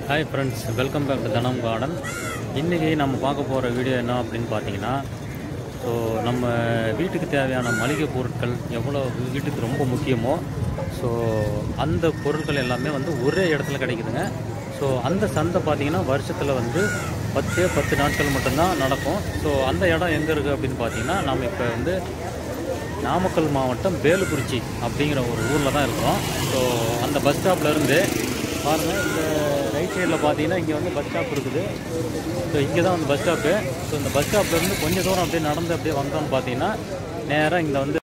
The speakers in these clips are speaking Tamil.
Hi friends welcome back to Dhanam garden இன்றைக்கி நம்ம பார்க்க போகிற வீடியோ என்ன அப்படின்னு பார்த்தீங்கன்னா ஸோ நம்ம வீட்டுக்கு தேவையான மளிகை பொருட்கள் எவ்வளோ வீட்டுக்கு ரொம்ப முக்கியமோ ஸோ அந்த பொருட்கள் எல்லாமே வந்து ஒரே இடத்துல கிடைக்குதுங்க ஸோ அந்த சந்தை பார்த்தீங்கன்னா வருஷத்தில் வந்து பத்தே பத்து நாட்கள் மட்டும்தான் நடக்கும் ஸோ அந்த இடம் எங்கே இருக்குது அப்படின்னு பார்த்தீங்கன்னா நம்ம இப்போ வந்து நாமக்கல் மாவட்டம் வேலுக்குறிச்சி அப்படிங்கிற ஒரு ஊரில் தான் இருக்கிறோம் ஸோ அந்த பஸ் ஸ்டாப்ல இருந்து பாருங்கள் இந்த ரைட் சைடில் பார்த்தீங்கன்னா இங்கே வந்து பஸ் ஸ்டாப் இருக்குது ஸோ இங்கே தான் வந்து பஸ் ஸ்டாப்பு ஸோ இந்த பஸ் ஸ்டாப்லேருந்து கொஞ்சம் தூரம் அப்படியே நடந்து அப்படியே வந்தோம்னு பார்த்தீங்கன்னா நேராக இங்கே வந்து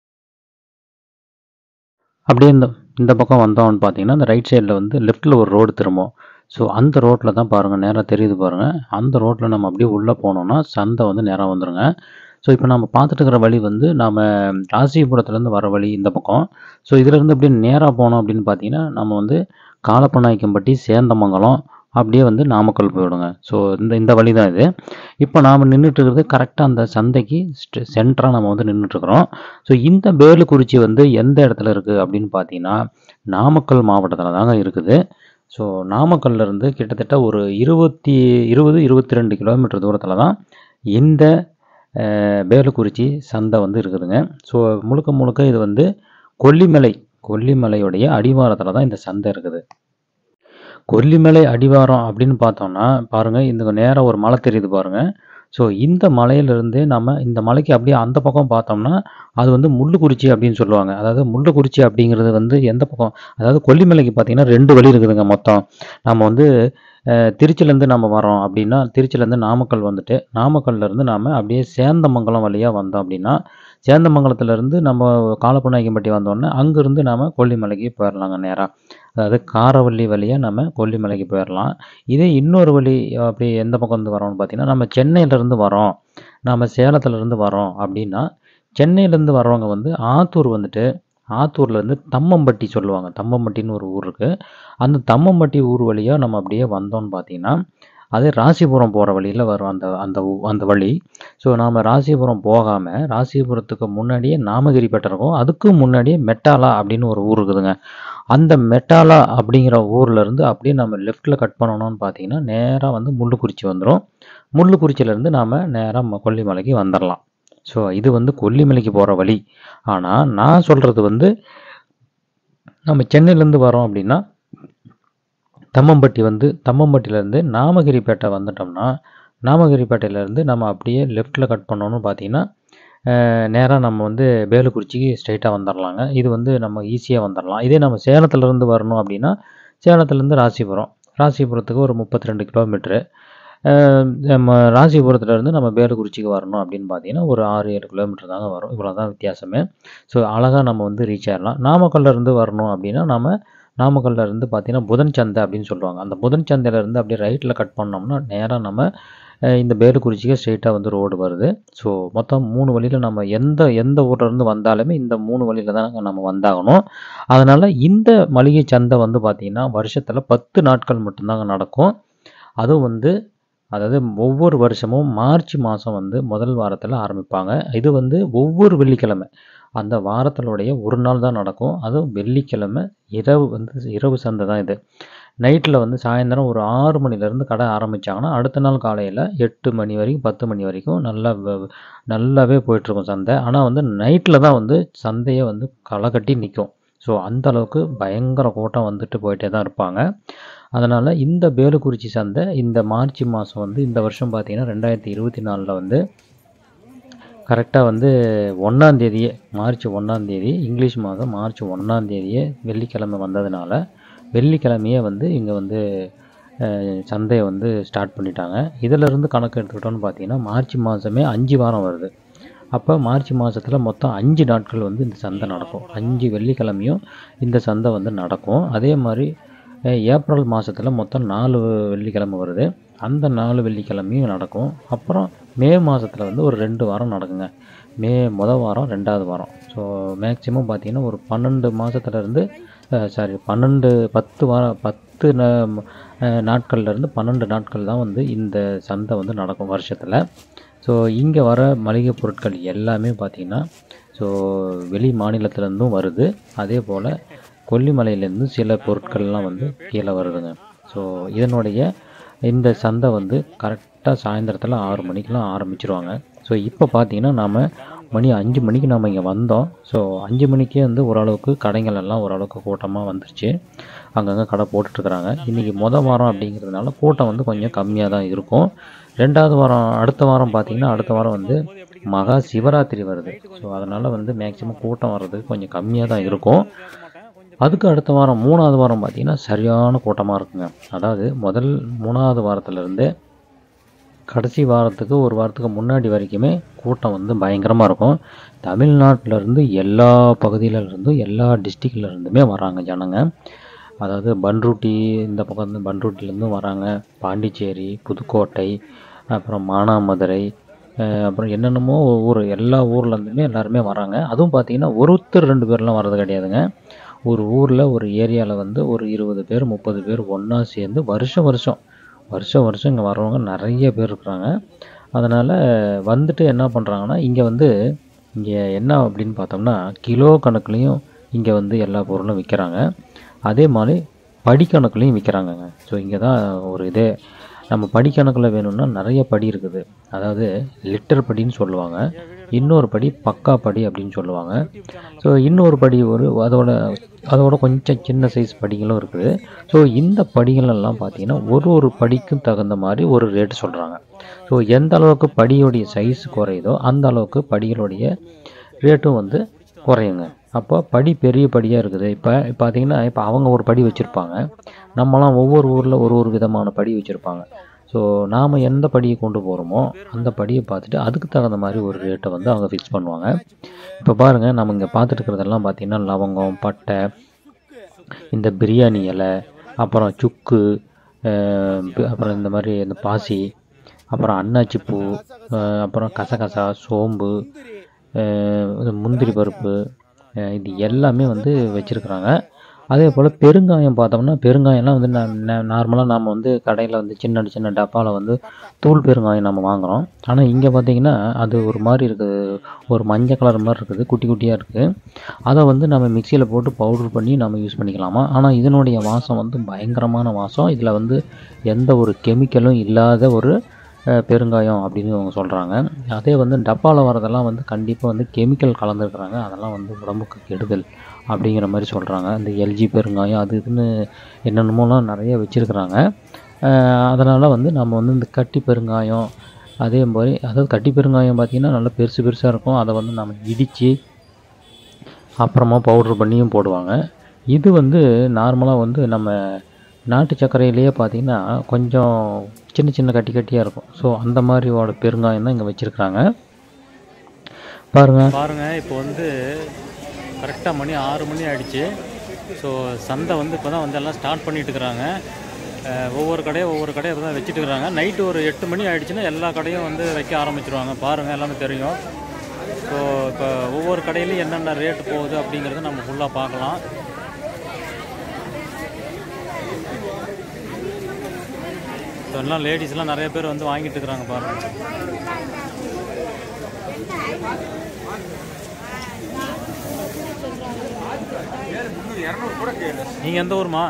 அப்படியே இந்த இந்த பக்கம் வந்தோம்னு பார்த்தீங்கன்னா இந்த ரைட் சைடில் வந்து லெஃப்ட்டில் ஒரு ரோடு திரும்பும் ஸோ அந்த ரோட்டில் தான் பாருங்கள் நேராக தெரியுது பாருங்கள் அந்த ரோட்டில் நம்ம அப்படியே உள்ளே போனோம்னா சந்தை வந்து நேராக வந்துருங்க ஸோ இப்போ நம்ம பார்த்துட்டு இருக்கிற வழி வந்து நம்ம ராசிபுரத்துலேருந்து வர வழி இந்த பக்கம் ஸோ இதிலேருந்து அப்படியே நேராக போனோம் அப்படின்னு பார்த்தீங்கன்னா நம்ம வந்து காலப்பநாயக்கம்பட்டி சேந்தமங்கலம் அப்படியே வந்து நாமக்கல் போயிடுங்க ஸோ இந்த இந்த வழி தான் இது இப்போ நாம் நின்றுட்டு இருக்கிறது கரெக்டாக அந்த சந்தைக்கு சென்டராக நம்ம வந்து நின்றுட்டுருக்குறோம் ஸோ இந்த பேலுக்குறிச்சி வந்து எந்த இடத்துல இருக்குது அப்படின்னு பார்த்தீங்கன்னா நாமக்கல் மாவட்டத்தில் தாங்க இருக்குது ஸோ நாமக்கல்ல இருந்து கிட்டத்தட்ட ஒரு இருபத்தி இருபது இருபத்தி ரெண்டு கிலோமீட்டர் தூரத்தில் தான் இந்த அஹ், பேலுக்குறிச்சி சந்தை வந்து இருக்குதுங்க ஸோ முழுக்க முழுக்க இது வந்து கொல்லிமலை கொல்லிமலையுடைய அடிவாரத்தில் தான் இந்த சந்தை இருக்குது கொல்லிமலை அடிவாரம் அப்படின்னு பார்த்தோம்னா பாருங்கள் இந்த நேராக ஒரு மலை தெரியுது பாருங்கள் ஸோ இந்த மலையிலிருந்து நம்ம இந்த மலைக்கு அப்படியே அந்த பக்கம் பார்த்தோம்னா அது வந்து முள்ளுக்குறிச்சி அப்படின்னு சொல்லுவாங்க அதாவது முள்ளுக்குறிச்சி அப்படிங்கிறது வந்து எந்த பக்கம் அதாவது கொல்லிமலைக்கு பார்த்தீங்கன்னா ரெண்டு வழி இருக்குதுங்க மொத்தம் நம்ம வந்து அஹ், திருச்சிலேருந்து நம்ம வரோம் அப்படின்னா திருச்சிலேருந்து நாமக்கல் வந்துட்டு நாமக்கல்லேருந்து நாம் அப்படியே சேந்தமங்கலம் வழியாக வந்தோம் அப்படின்னா சேந்தமங்கலத்துலேருந்து நம்ம காலப்பநாயக்கம்பட்டி வந்தோடனே அங்கேருந்து நாம் கொல்லிமலைக்கு போயிடலாங்க நேராக அதாவது காரவள்ளி வழியாக நம்ம கொல்லிமலைக்கு போயிடலாம் இதே இன்னொரு வழி அப்படி எந்த பக்கம் இருந்து வரோம்னு பார்த்தீங்கன்னா நம்ம சென்னையிலேருந்து வரோம் நம்ம சேலத்துலேருந்து வரோம் அப்படின்னா சென்னையிலேருந்து வர்றவங்க வந்து ஆத்தூர் வந்துட்டு ஆத்தூர்லேருந்து தம்மம்பட்டி சொல்லுவாங்க தம்மம்பட்டின்னு ஒரு ஊர் இருக்குது அந்த தம்மம்பட்டி ஊர் வழியாக நம்ம அப்படியே வந்தோம்னு பார்த்தீங்கன்னா அதே ராசிபுரம் போகிற வழியில் வரும் அந்த அந்த ஊ- அந்த வழி ஸோ நாம் ராசிபுரம் போகாமல் ராசிபுரத்துக்கு முன்னாடியே நாமகிரிப்பேட்டை இருக்கும் அதுக்கும் முன்னாடியே மெட்டாலா அப்படின்னு ஒரு ஊர் இருக்குதுங்க அந்த மெட்டாலா அப்படிங்கிற ஊர்ல இருந்து அப்படியே நம்ம லெஃப்ட்டில் கட் பண்ணணும்னு பார்த்தீங்கன்னா நேராக வந்து முள்ளுக்குறிச்சி வந்துடும் முள்ளுக்குறிச்சியிலேருந்து நாம் நேராக கொல்லிமலைக்கு வந்துடலாம் ஸோ இது வந்து கொல்லிமலைக்கு போகிற வழி ஆனால் நான் சொல்கிறது வந்து நம்ம சென்னையிலேருந்து வரோம் அப்படின்னா தம்மம்பட்டி வந்து தம்மம்பட்டியிலேருந்து நாமகிரிப்பேட்டை வந்துட்டோம்னா நாமகிரிப்பேட்டையிலேருந்து நம்ம அப்படியே லெஃப்ட்டில் கட் பண்ணோன்னு பார்த்தீங்கன்னா நேராக நம்ம வந்து வேலுக்குறிச்சிக்கு ஸ்ட்ரைட்டாக வந்துடலாங்க இது வந்து நம்ம ஈஸியாக வந்துடலாம் இதே நம்ம சேலத்துலேருந்து வரணும் அப்படின்னா சேலத்துலேருந்து ராசிபுரம் ராசிபுரத்துக்கு ஒரு முப்பத்தி ரெண்டு கிலோமீட்ரு நம்ம ராசிபுரத்துலேருந்து நம்ம வேலுக்குறிச்சிக்கு வரணும் அப்படின்னு பார்த்தீங்கன்னா ஒரு ஆறு ஏழு கிலோமீட்டர் தாங்க வரும் இவ்வளோ தான் வித்தியாசமே ஸோ அழகாக நம்ம வந்து ரீச் ஆயிடலாம் நாமக்கல்ல இருந்து வரணும் அப்படின்னா நம்ம நாமக்கல்ல இருந்து பார்த்தீங்கன்னா புதன் சந்தை அப்படின்னு சொல்லுவாங்க அந்த புதன் சந்தையில இருந்து அப்படியே ரைட்டில் கட் பண்ணோம்னா நேராக நம்ம அஹ், இந்த பேலுக்குறிச்சிக்கு ஸ்ட்ரெயிட்டாக வந்து ரோடு வருது ஸோ மொத்தம் மூணு வழியில் நம்ம எந்த எந்த ஊர்ல இருந்து வந்தாலுமே இந்த மூணு வழியில் தான் நம்ம வந்தாகணும் அதனால் இந்த மளிகை சந்தை வந்து பார்த்திங்கன்னா வருஷத்தில் பத்து நாட்கள் மட்டும்தாங்க நடக்கும் அதுவும் வந்து அதாவது ஒவ்வொரு வருஷமும் மார்ச் மாதம் வந்து முதல் வாரத்தில் ஆரம்பிப்பாங்க இது வந்து ஒவ்வொரு வெள்ளிக்கிழமை அந்த வாரத்தினுடைய ஒரு நாள் தான் நடக்கும் அதுவும் வெள்ளிக்கிழமை இரவு வந்து இரவு சந்தை தான் இது நைட்டில் வந்து சாயந்தரம் ஒரு ஆறு மணிலேருந்து கடை ஆரம்பித்தாங்கன்னா அடுத்த நாள் காலையில் எட்டு மணி வரைக்கும் பத்து மணி வரைக்கும் நல்லா வ- நல்லாவே போயிட்டுருக்கும் சந்தை ஆனால் வந்து நைட்டில் தான் வந்து சந்தையை வந்து களை கட்டி நிற்கும் ஸோ அந்த அளவுக்கு பயங்கர கூட்டம் வந்துட்டு போயிட்டே தான் இருப்பாங்க அதனால் இந்த பேலுக்குறிச்சி சந்தை இந்த மார்ச் மாதம் வந்து இந்த வருஷம் பார்த்தீங்கன்னா ரெண்டாயிரத்தி இருபத்தி நாலில் வந்து கரெக்டாக வந்து ஒன்றாந்தேதியே மார்ச் ஒன்றாந்தேதி இங்கிலீஷ் மாதம் மார்ச் ஒன்றாந்தேதியே வெள்ளிக்கிழமை வந்ததுனால வெள்ளிக்கிழமையே வந்து இங்கே வந்து அஹ், சந்தையை வந்து ஸ்டார்ட் பண்ணிட்டாங்க இதிலிருந்து கணக்கு எடுத்துக்கிட்டோம்னு பார்த்தீங்கன்னா மார்ச் மாதமே அஞ்சு வாரம் வருது அப்போ மார்ச் மாதத்தில் மொத்தம் அஞ்சு நாட்கள் வந்து இந்த சந்தை நடக்கும் அஞ்சு வெள்ளிக்கிழமையும் இந்த சந்தை வந்து நடக்கும் அதே மாதிரி அஹ், ஏப்ரல் மாதத்தில் மொத்தம் நாலு வெள்ளிக்கிழமை வருது அந்த நாலு வெள்ளிக்கிழமையும் நடக்கும் அப்புறம் மே மாதத்தில் வந்து ஒரு ரெண்டு வாரம் நடக்குங்க மே மொதல் வாரம் ரெண்டாவது வாரம் ஸோ மேக்ஸிமம் பார்த்தீங்கன்னா ஒரு பன்னெண்டு மாதத்துலேருந்து சாரி பன்னெண்டு பத்து வாரம் பத்து ந- அஹ், நாட்கள்லேருந்து பன்னெண்டு நாட்கள் தான் வந்து இந்த சந்தை வந்து நடக்கும் வருஷத்தில் ஸோ இங்கே வர மளிகை பொருட்கள் எல்லாமே பார்த்திங்கன்னா ஸோ வெளி மாநிலத்திலேருந்தும் வருது அதே போல் கொல்லிமலையிலேருந்து சில பொருட்கள்லாம் வந்து கீழே வருதுங்க ஸோ இதனுடைய இந்த சந்தை வந்து கரெக்டாக சாயந்தரத்தில் ஆறு மணிக்கெலாம் ஆரம்பிச்சிருவாங்க ஸோ இப்போ பார்த்தீங்கன்னா நாம் மணி அஞ்சு மணிக்கு நம்ம இங்கே வந்தோம் ஸோ அஞ்சு மணிக்கே வந்து ஓரளவுக்கு கடைகள் எல்லாம் ஓரளவுக்கு கூட்டமாக வந்துருச்சு அங்கங்கே கடை போட்டுட்ருக்குறாங்க இன்றைக்கி மொதல் வாரம் அப்படிங்கிறதுனால கூட்டம் வந்து கொஞ்சம் கம்மியாக தான் இருக்கும் ரெண்டாவது வாரம் அடுத்த வாரம் பார்த்திங்கன்னா அடுத்த வாரம் வந்து மகா சிவராத்திரி வருது ஸோ அதனால் வந்து மேக்ஸிமம் கூட்டம் வர்றது கொஞ்சம் கம்மியாக தான் இருக்கும் அதுக்கு அடுத்த வாரம் மூணாவது வாரம் பார்த்திங்கன்னா சரியான கூட்டமாக இருக்குங்க அதாவது முதல் மூணாவது வாரத்துலேருந்து கடைசி வாரத்துக்கு ஒரு வாரத்துக்கு முன்னாடி வரைக்குமே கூட்டம் வந்து பயங்கரமாக இருக்கும் தமிழ்நாட்டிலேருந்து எல்லா பகுதியிலேருந்தும் எல்லா டிஸ்ட்ரிக்ட்ல இருந்துமே வராங்க ஜனங்க அதாவது பன்ருட்டி இந்த பக்கம் வந்து பன்ருட்டிலேருந்தும் வராங்க பாண்டிச்சேரி புதுக்கோட்டை அப்புறம் மானாமதுரை அஹ் அப்புறம் என்னென்னமோ ஊர் எல்லா ஊர்லேருந்துமே எல்லாருமே வராங்க அதுவும் பார்த்தீங்கன்னா ஒருத்தர் ரெண்டு பேர்லாம் வர்றது கிடையாதுங்க ஒரு ஊரில் ஒரு ஏரியாவில் வந்து ஒரு இருபது பேர் முப்பது பேர் ஒன்றா சேர்ந்து வருஷம் வருஷம் வருஷம் வருஷம் இங்கே வர்றவங்க நிறைய பேர் இருக்கிறாங்க அதனால் வந்துட்டு என்ன பண்ணுறாங்கன்னா இங்கே வந்து இங்கே என்ன அப்படின்னு பார்த்தோம்னா கிலோ கணக்குலேயும் இங்கே வந்து எல்லா பொருளும் விற்கிறாங்க அதே மாதிரி படிக்கணக்குலையும் விற்கிறாங்கங்க ஸோ இங்கே தான் ஒரு இதே நம்ம படிக்கணக்கில் வேணும்னா நிறைய படி இருக்குது அதாவது லிட்டர் படின்னு சொல்லுவாங்க இன்னொரு படி பக்கா படி அப்படின்னு சொல்லுவாங்க ஸோ இன்னொரு படி ஒரு அதோட அதோட கொஞ்சம் சின்ன சைஸ் படிகளும் இருக்குது ஸோ இந்த படிகள் எல்லாம் பார்த்தீங்கன்னா ஒரு ஒரு படிக்கும் தகுந்த மாதிரி ஒரு ரேட்டு சொல்கிறாங்க ஸோ எந்த அளவுக்கு படியோடைய சைஸ் குறையுதோ அந்த அளவுக்கு படிகளுடைய ரேட்டும் வந்து குறையுங்க அப்போ படி பெரிய படியாக இருக்குது இப்போ பார்த்தீங்கன்னா இப்போ அவங்க ஒரு படி வச்சுருப்பாங்க நம்மலாம் ஒவ்வொரு ஊரில் ஒரு ஒரு விதமான படி வச்சுருப்பாங்க ஸோ நாம் எந்த படியை கொண்டு போகிறோமோ அந்த படியை பார்த்துட்டு அதுக்கு தகுந்த மாதிரி ஒரு ரேட்டை வந்து அவங்க ஃபிக்ஸ் பண்ணுவாங்க இப்போ பாருங்கள் நம்ம இங்கே பார்த்துட்டு இருக்கிறதெல்லாம் பார்த்தீங்கன்னா லவங்கம் பட்டை இந்த பிரியாணி இலை அப்புறம் சுக்கு அஹ் பி- அப்புறம் இந்த மாதிரி இந்த பாசி அப்புறம் அன்னாச்சி பூ அஹ் அப்புறம் கசகசா சோம்பு அஹ் இது முந்திரி பருப்பு அஹ் இது எல்லாமே வந்து வச்சுருக்குறாங்க அதே போல் பெருங்காயம் பார்த்தோம்னா பெருங்காயம்லாம் வந்து நார்மலாக நாம் வந்து கடையில் வந்து சின்ன சின்ன டப்பாவில் வந்து தூள் பெருங்காயம் நம்ம வாங்குகிறோம் ஆனால் இங்கே பார்த்தீங்கன்னா அது ஒரு மாதிரி இருக்குது ஒரு மஞ்சள் கலர் மாதிரி இருக்குது குட்டி குட்டியாக இருக்குது அதை வந்து நம்ம மிக்சியில் போட்டு பவுடர் பண்ணி நம்ம யூஸ் பண்ணிக்கலாமா ஆனால் இதனுடைய வாசம் வந்து பயங்கரமான வாசம் இதில் வந்து எந்த ஒரு கெமிக்கலும் இல்லாத ஒரு அஹ், பெருங்காயம் அப்படின்னு அவங்க சொல்கிறாங்க அதே வந்து டப்பாவில் வரதெல்லாம் வந்து கண்டிப்பாக வந்து கெமிக்கல் கலந்துருக்குறாங்க அதெல்லாம் வந்து உடம்புக்கு கெடுதல் அப்படிங்கிற மாதிரி சொல்கிறாங்க இந்த எல்ஜி பெருங்காயம் அது இதுன்னு என்னென்னமோலாம் நிறைய வச்சுருக்குறாங்க அதனால் வந்து நம்ம வந்து இந்த கட்டி பெருங்காயம் அதே மாதிரி அதாவது கட்டி பெருங்காயம் பார்த்திங்கன்னா நல்லா பெருசு பெருசாக இருக்கும் அதை வந்து நம்ம இடித்து அப்புறமா பவுட்ரு பண்ணியும் போடுவாங்க இது வந்து நார்மலாக வந்து நம்ம நாட்டு சர்க்கரையிலேயே பார்த்தீங்கன்னா கொஞ்சம் சின்ன சின்ன கட்டி கட்டியாக இருக்கும் ஸோ அந்த மாதிரியோட பெருங்காயம் தான் இங்கே வச்சுருக்குறாங்க பாருங்கள் பாருங்க இப்போ வந்து கரெக்டாக மணி ஆறு மணி ஆயிடுச்சு ஸோ சந்தை வந்து இப்போ தான் வந்து எல்லாம் ஸ்டார்ட் பண்ணிட்டு இருக்கிறாங்க அஹ் ஒவ்வொரு கடையும் ஒவ்வொரு கடையும் இப்போ தான் வச்சுட்டு இருக்கிறாங்க நைட்டு ஒரு எட்டு மணி ஆயிடுச்சுன்னா எல்லா கடையும் வந்து வைக்க ஆரம்பிச்சிருவாங்க பாருங்கள் எல்லாமே தெரியும் ஸோ இப்போ ஒவ்வொரு கடையிலையும் என்னென்ன ரேட்டு போகுது அப்படிங்கிறத நம்ம ஃபுல்லாக பார்க்கலாம் ஸோ எல்லாம் லேடிஸ்லாம் நிறைய பேர் வந்து வாங்கிட்டு இருக்கிறாங்க பாருங்கள் நீங்கள் எந்த ஊர்மா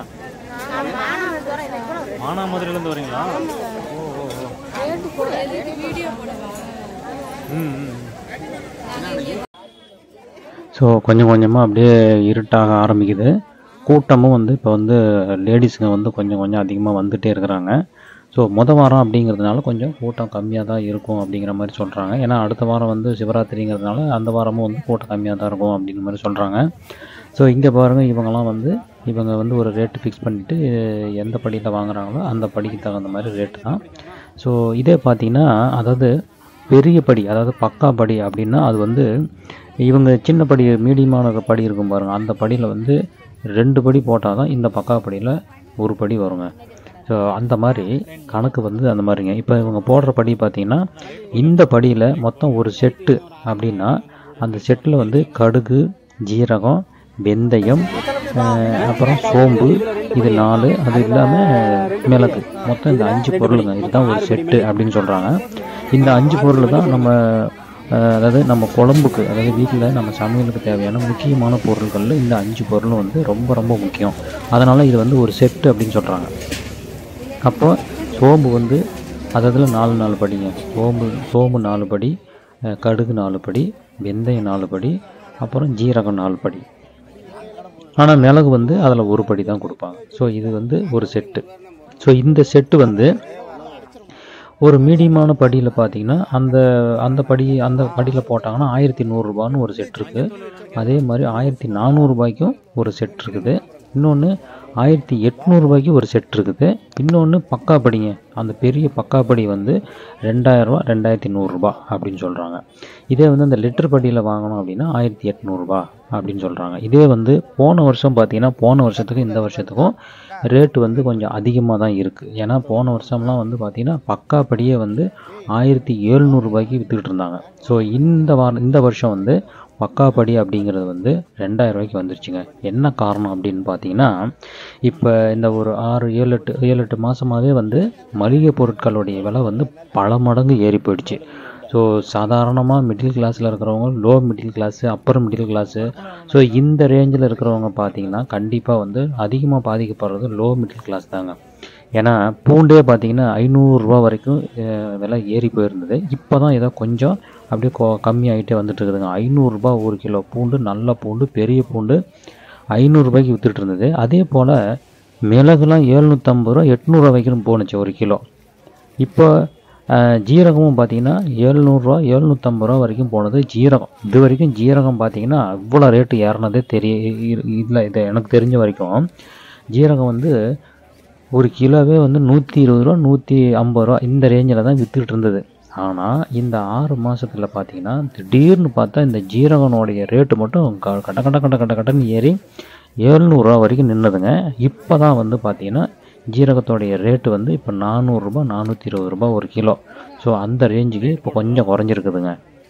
மானாமதுரையிலேருந்து வரீங்களா ஓ ஓ ஓ ம் ம் ஸோ கொஞ்சம் கொஞ்சமாக அப்படியே இருட்டாக ஆரம்பிக்குது கூட்டமும் வந்து இப்போ வந்து லேடிஸுங்க வந்து கொஞ்சம் கொஞ்சம் அதிகமாக வந்துட்டே இருக்கிறாங்க ஸோ மொத வாரம் அப்படிங்கிறதுனால கொஞ்சம் கூட்டம் கம்மியாக தான் இருக்கும் அப்படிங்கிற மாதிரி சொல்கிறாங்க ஏன்னா அடுத்த வாரம் வந்து சிவராத்திரிங்கிறதுனால அந்த வாரமும் வந்து கூட்டம் கம்மியாக தான் இருக்கும் அப்படிங்கிற மாதிரி சொல்கிறாங்க ஸோ இங்கே பாருங்கள் இவங்கெல்லாம் வந்து இவங்க வந்து ஒரு ரேட்டு ஃபிக்ஸ் பண்ணிவிட்டு எந்த படியில் வாங்குறாங்களோ அந்த படிக்கு தகுந்த மாதிரி ரேட்டு தான் ஸோ இதே பார்த்தீங்கன்னா அதாவது பெரிய படி அதாவது பக்கா படி அப்படின்னா அது வந்து இவங்க சின்ன படி மீடியமான படி இருக்கும் பாருங்கள் அந்த படியில் வந்து ரெண்டு படி போட்டால் தான் இந்த பக்கா படியில் ஒரு படி வருங்க ஸோ அந்த மாதிரி கணக்கு வந்து அந்த மாதிரிங்க இப்போ இவங்க போடுற படி பார்த்தீங்கன்னா இந்த படியில் மொத்தம் ஒரு செட்டு அப்படின்னா அந்த செட்டில் வந்து கடுகு ஜீரகம் வெந்தயம் அஹ், அப்புறம் சோம்பு இது நாலு அது இல்லாமல் மிளகு மொத்தம் இந்த அஞ்சு பொருளுங்க இதுதான் ஒரு செட்டு அப்படின்னு சொல்கிறாங்க இந்த அஞ்சு பொருள் தான் நம்ம அஹ், அதாவது நம்ம குழம்புக்கு அதாவது வீட்டில் நம்ம சமையலுக்கு தேவையான முக்கியமான பொருட்களில் இந்த அஞ்சு பொருளும் வந்து ரொம்ப ரொம்ப முக்கியம் அதனால் இது வந்து ஒரு செட்டு அப்படின்னு சொல்கிறாங்க அப்போ சோம்பு வந்து அததில் நாலு நாலு படிங்க சோம்பு சோம்பு நாலு படி அஹ், கடுகு நாலு படி வெந்தயம் நாலு படி அப்புறம் ஜீரகம் நாலு படி ஆனால் மிளகு வந்து அதில் ஒரு படி தான் கொடுப்பாங்க ஸோ இது வந்து ஒரு செட்டு ஸோ இந்த செட்டு வந்து ஒரு மீடியமான படியில் பார்த்தீங்கன்னா அந்த அந்த படி அந்த படியில் போட்டாங்கன்னா ஆயிரத்தி நூறுரூபான்னு ஒரு செட் இருக்குது அதே மாதிரி ஆயிரத்தி நானூறுரூபாய்க்கும் ஒரு செட் இருக்குது இன்னொன்று ஆயிரத்தி எட்நூறுபாய்க்கு ஒரு செட் இருக்குது இன்னொன்று பக்கா படிங்க அந்த பெரிய பக்கா படி வந்து ரெண்டாயிரரூபா ரெண்டாயிரத்தி நூறுரூபா அப்படின்னு சொல்கிறாங்க இதே வந்து அந்த லிட்டர் படியில் வாங்கணும் அப்படின்னா ஆயிரத்தி எட்நூறுபா அப்படின்னு சொல்கிறாங்க இதே வந்து போன வருஷம் பார்த்தீங்கன்னா போன வருஷத்துக்கும் இந்த வருஷத்துக்கும் ரேட்டு வந்து கொஞ்சம் அதிகமாக தான் இருக்குது ஏன்னா போன வருஷம்லாம் வந்து பார்த்திங்கன்னா பக்கா படியே வந்து ஆயிரத்தி எழுநூறுபாய்க்கு விற்றுக்கிட்டு இருந்தாங்க ஸோ இந்த வாரம் இந்த வருஷம் வந்து பக்கா படி அப்படிங்கிறது வந்து ரெண்டாயிரம் ரூபாய்க்கு வந்துருச்சுங்க என்ன காரணம் அப்படின்னு பார்த்தீங்கன்னா இப்போ இந்த ஒரு ஆறு ஏழு எட்டு ஏழு எட்டு மாதமாகவே வந்து மளிகை பொருட்களுடைய விலை வந்து பல மடங்கு ஏறி போயிடுச்சு ஸோ சாதாரணமாக மிடில் கிளாஸில் இருக்கிறவங்க low middle class upper middle class so இந்த ரேஞ்சில் இருக்கிறவங்க பார்த்தீங்கன்னா கண்டிப்பாக வந்து அதிகமாக பாதிக்கப்படுறது லோ மிடில் கிளாஸ் தாங்க ஏன்னா பூண்டே பார்த்தீங்கன்னா ஐநூறுரூவா வரைக்கும் அஹ், விலை ஏறி போயிருந்தது இப்போ தான் ஏதோ கொஞ்சம் அப்படியே கொ கம்மியாகிட்டே வந்துட்டு இருக்குதுங்க ஐநூறுரூபா ஒரு கிலோ பூண்டு நல்ல பூண்டு பெரிய பூண்டு ஐநூறுரூபாய்க்கு விற்றுட்டு இருந்தது அதே போல் மிளகுலாம் ஏழ்நூற்றம்பது ரூபா எட்நூறுரூவா வரைக்கும் போணுச்சு ஒரு கிலோ இப்போ அஹ், ஜீரகமும் பார்த்தீங்கன்னா ஏழ்நூறுரூவா எழுநூற்றம்பது ரூபா வரைக்கும் போனது ஜீரகம் இது வரைக்கும் ஜீரகம் பார்த்தீங்கன்னா இவ்வளோ ரேட்டு ஏறினதே தெரிய இல்லை இது எனக்கு தெரிஞ்ச வரைக்கும் ஜீரகம் வந்து ஒரு கிலோவே வந்து நூற்றி இருபது ரூபா நூற்றி ஐம்பது ரூபா இந்த ரேஞ்சில் தான் விற்றுக்கிட்டு இருந்தது ஆனால் இந்த ஆறு மாசத்துல பார்த்தீங்கன்னா திடீர்னு பார்த்தா இந்த ஜீரகனுடைய ரேட்டு மட்டும் க- கட கட கட கட கடன்னு ஏறி ஏழ்நூறுரூவா வரைக்கும் நின்றுதுங்க இப்போ தான் வந்து பார்த்தீங்கன்னா ஜீரகத்தோடைய ரேட்டு வந்து இப்போ நானூறுரூபா நானூற்றி இருபது ரூபா ஒரு கிலோ ஸோ அந்த ரேஞ்சுக்கு இப்போ கொஞ்சம் குறைஞ்சிருக்குதுங்க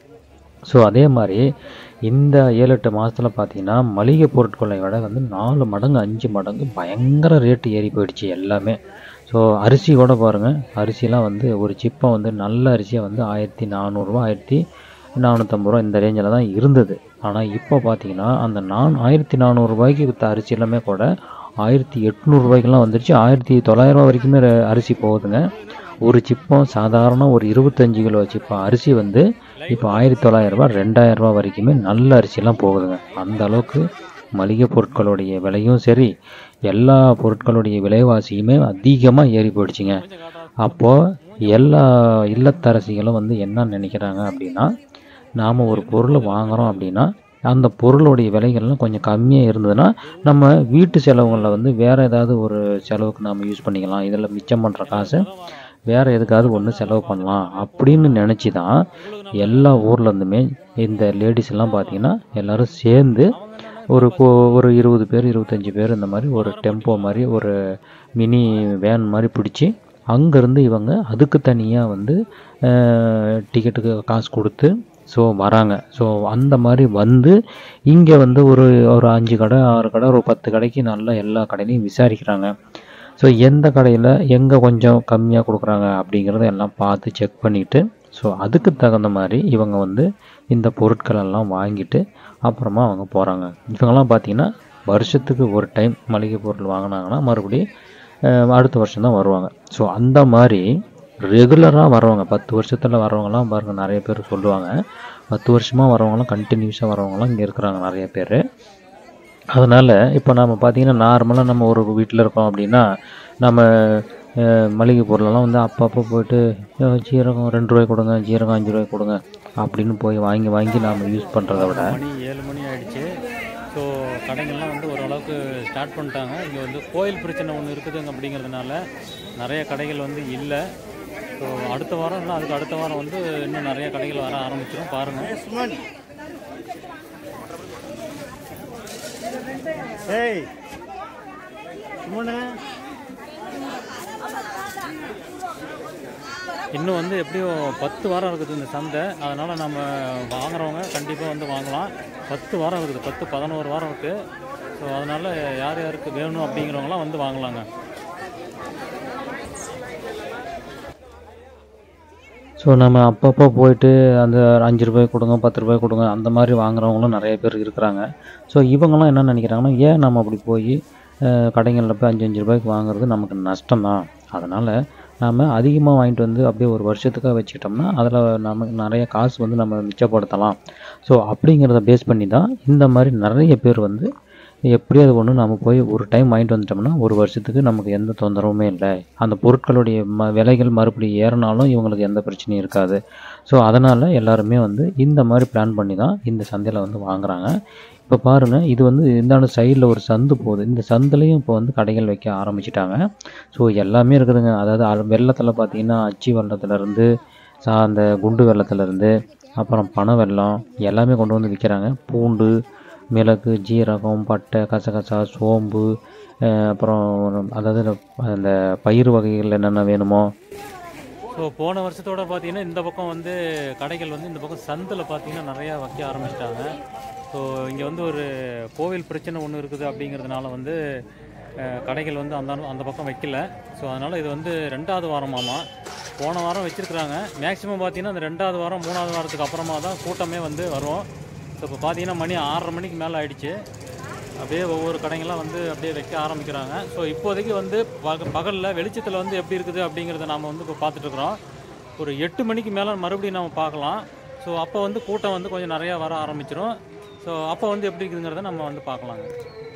ஸோ அதே மாதிரி இந்த ஏழு எட்டு மாதத்தில் பார்த்தீங்கன்னா மளிகை பொருட்களை விட வந்து நாலு மடங்கு அஞ்சு மடங்கு பயங்கர ரேட்டு ஏறி போயிடுச்சு எல்லாமே ஸோ அரிசி கூட பாருங்கள் அரிசிலாம் வந்து ஒரு சிப்பை வந்து நல்ல அரிசியாக வந்து ஆயிரத்தி நானூறுரூவா ஆயிரத்தி நானூற்றம்பது ரூபா இந்த ரேஞ்சில் தான் இருந்தது ஆனால் இப்போ பார்த்தீங்கன்னா அந்த நான் ஆயிரத்தி நானூறுரூபாய்க்கு விற்ற அரிசி எல்லாமே கூட ஆயிரத்தி எட்நூறுபாய்க்கெல்லாம் வந்துருச்சு ஆயிரத்தி தொள்ளாயிரரூபா வரைக்குமே ர- அரிசி போகுதுங்க ஒரு சிப்பம் சாதாரண ஒரு இருபத்தஞ்சு கிலோ சிப்பம் அரிசி வந்து இப்போ ஆயிரத்தி தொள்ளாயிரரூபா ரெண்டாயிரரூபா வரைக்குமே நல்ல அரிசிலாம் போகுதுங்க அந்த அளவுக்கு மளிகை பொருட்களுடைய விலையும் சரி எல்லா பொருட்களுடைய விலைவாசியுமே அதிகமாக ஏறி போயிடுச்சுங்க அப்போது எல்லா இல்லத்தரசிகளும் வந்து என்ன நினைக்கிறாங்க அப்படின்னா நாம் ஒரு பொருளை வாங்குகிறோம் அப்படின்னா அந்த பொருளுடைய விலைகள்லாம் கொஞ்சம் கம்மியாக இருந்ததுன்னா நம்ம வீட்டு செலவுகளில் வந்து வேறு ஏதாவது ஒரு செலவுக்கு நாம் யூஸ் பண்ணிக்கலாம் இதில் மிச்சம் பண்ணுற காசை வேறு எதுக்காவது ஒன்று செலவு பண்ணலாம் அப்படின்னு நினச்சி தான் எல்லா ஊர்லேருந்துமே இந்த லேடிஸ் எல்லாம் பார்த்தீங்கன்னா எல்லோரும் சேர்ந்து ஒரு கோ- ஒரு இருபது பேர் இருபத்தஞ்சி பேர் இந்த மாதிரி ஒரு டெம்போ மாதிரி ஒரு மினி வேன் மாதிரி பிடிச்சி அங்கேருந்து இவங்க அதுக்கு தனியாக வந்து டிக்கெட்டுக்கு காசு கொடுத்து ஸோ வராங்க ஸோ அந்த மாதிரி வந்து இங்கே வந்து ஒரு ஒரு அஞ்சு கடை ஆறு கடை ஒரு பத்து கடைக்கு நல்லா எல்லா கடையிலையும் விசாரிக்கிறாங்க ஸோ எந்த கடையில் எங்கே கொஞ்சம் கம்மியாக கொடுக்குறாங்க அப்படிங்கிறத எல்லாம் பார்த்து செக் பண்ணிவிட்டு ஸோ அதுக்கு தகுந்த மாதிரி இவங்க வந்து இந்த பொருட்கள் எல்லாம் வாங்கிட்டு அப்புறமா அவங்க போகிறாங்க இவங்கெல்லாம் பார்த்தீங்கன்னா வருஷத்துக்கு ஒரு டைம் மளிகை பொருள் வாங்கினாங்கன்னா மறுபடியும் அஹ், அடுத்த வருஷம் தான் வருவாங்க ஸோ அந்த மாதிரி ரெகுலராக வரவங்க பத்து வருஷத்தில் வரவங்கலாம் பாருங்கள் நிறைய பேர் சொல்லுவாங்க பத்து வருஷமாக வரவங்களாம் கண்டினியூஸாக வரவங்களாம் இங்கே இருக்கிறாங்க நிறைய பேர் அதனால் இப்போ நம்ம பார்த்தீங்கன்னா நார்மலாக நம்ம ஒரு வீட்டில் இருக்கோம் அப்படின்னா நம்ம அஹ், மளிகை பொருளெல்லாம் வந்து அப்பப்போ போயிட்டு அஹ், ஜீரகம் ரெண்டு ரூபாய் கொடுங்க ஜீரகம் அஞ்சு ரூபாய் கொடுங்க அப்படின்னு போய் வாங்கி வாங்கி நாம் யூஸ் பண்ணுறத விட மணி ஏழு மணி ஆயிடுச்சு ஸோ கடைகள்லாம் வந்து ஓரளவுக்கு ஸ்டார்ட் பண்ணிட்டாங்க இங்கே வந்து கோயில் பிரச்சனை ஒன்று இருக்குதுங்க அப்படிங்கிறதுனால நிறைய கடைகள் வந்து இல்லை ஸோ அடுத்த வாரம் இல்லை அதுக்கு அடுத்த வாரம் வந்து இன்னும் நிறைய கடைகள் வர ஆரம்பிச்சிடும் பாருங்கள் ஏய் சுமனே இன்னும் வந்து எப்படியும் பத்து வாரம் இருக்குது இந்த சந்தை அதனால் நம்ம வாங்குறவங்க கண்டிப்பாக வந்து வாங்கலாம் பத்து வாரம் இருக்குது பத்து பதினோரு வாரம் இருக்குது ஸோ அதனால் யார் யாருக்கு வேணும் அப்படிங்கிறவங்களாம் வந்து வாங்கலாங்க ஸோ நம்ம அப்பப்போ போயிட்டு அந்த அஞ்சு ரூபாய் கொடுங்க பத்து ரூபாய் கொடுங்க அந்த மாதிரி வாங்குறவங்களும் நிறைய பேர் இருக்கிறாங்க ஸோ இவங்கெல்லாம் என்ன நினைக்கிறாங்கன்னா ஏன் நம்ம அப்படி போய் கடைகளில் போய் அஞ்சு அஞ்சு ரூபாய்க்கு வாங்குறது நமக்கு நஷ்டம் தான் அதனால் நாம் அதிகமாக வாங்கிட்டு வந்து அப்படியே ஒரு வருஷத்துக்காக வச்சுக்கிட்டோம்னா அதில் நமக்கு நிறைய காசு வந்து நம்ம மிச்சப்படுத்தலாம் ஸோ அப்படிங்கிறத பேஸ் பண்ணி தான் இந்த மாதிரி நிறைய பேர் வந்து எப்படியாவது ஒன்று நம்ம போய் ஒரு டைம் வாங்கிட்டு வந்துட்டோம்னா ஒரு வருஷத்துக்கு நமக்கு எந்த தொந்தரவுமே இல்லை அந்த பொருட்களுடைய ம விலைகள் மறுபடியும் ஏறினாலும் இவங்களுக்கு எந்த பிரச்சனையும் இருக்காது ஸோ அதனால் எல்லாருமே வந்து இந்த மாதிரி பிளான் பண்ணி தான் இந்த சந்தையில் வந்து வாங்குறாங்க இப்போ பாருங்கள் இது வந்து இந்தாண்ட சைடில் ஒரு சந்து போகுது இந்த சந்துலேயும் இப்போ வந்து கடைகள் வைக்க ஆரம்பிச்சிட்டாங்க ஸோ எல்லாமே இருக்குதுங்க அதாவது அ- வெள்ளத்தில் பார்த்தீங்கன்னா அச்சி வெள்ளத்துலேருந்து சா அந்த குண்டு வெள்ளத்துலேருந்து அப்புறம் பனை வெல்லம் எல்லாமே கொண்டு வந்து விற்கிறாங்க பூண்டு மிளகு ஜீரகம் பட்டை கசகசா சோம்பு அஹ் அப்புறம் அதாவது அந்த பயிர் வகைகள் என்னென்ன வேணுமோ ஸோ போன வருஷத்தோட பார்த்தீங்கன்னா இந்த பக்கம் வந்து கடைகள் வந்து இந்த பக்கம் சந்தில் பார்த்தீங்கன்னா நிறையா வைக்க ஆரம்பிச்சிட்டாங்க ஸோ இங்கே வந்து ஒரு கோவில் பிரச்சனை ஒன்று இருக்குது அப்படிங்கிறதுனால வந்து அஹ், கடைகள் வந்து அந்த அந்த பக்கம் வைக்கல ஸோ அதனால் இது வந்து ரெண்டாவது வாரமாமா போன வாரம் வச்சுருக்குறாங்க மேக்ஸிமம் பார்த்தீங்கன்னா அந்த ரெண்டாவது வாரம் மூணாவது வாரத்துக்கு அப்புறமா தான் கூட்டமே வந்து வரும் ஸோ இப்போ பார்த்தீங்கன்னா மணி ஆறரை மணிக்கு மேலே ஆயிடுச்சு அப்படியே ஒவ்வொரு கடைங்களாம் வந்து அப்படியே வைக்க ஆரம்பிக்கிறாங்க ஸோ இப்போதைக்கு வந்து பக பகலில் வெளிச்சத்தில் வந்து எப்படி இருக்குது அப்படிங்கிறத நாம் வந்து இப்போ பார்த்துட்ருக்குறோம் ஒரு எட்டு மணிக்கு மேலே மறுபடியும் நம்ம பார்க்கலாம் ஸோ அப்போ வந்து கூட்டம் வந்து கொஞ்சம் நிறையா வர ஆரம்பிச்சிரும் ஸோ அப்போ வந்து எப்படி இருக்குதுங்கிறத நம்ம வந்து பார்க்கலாங்க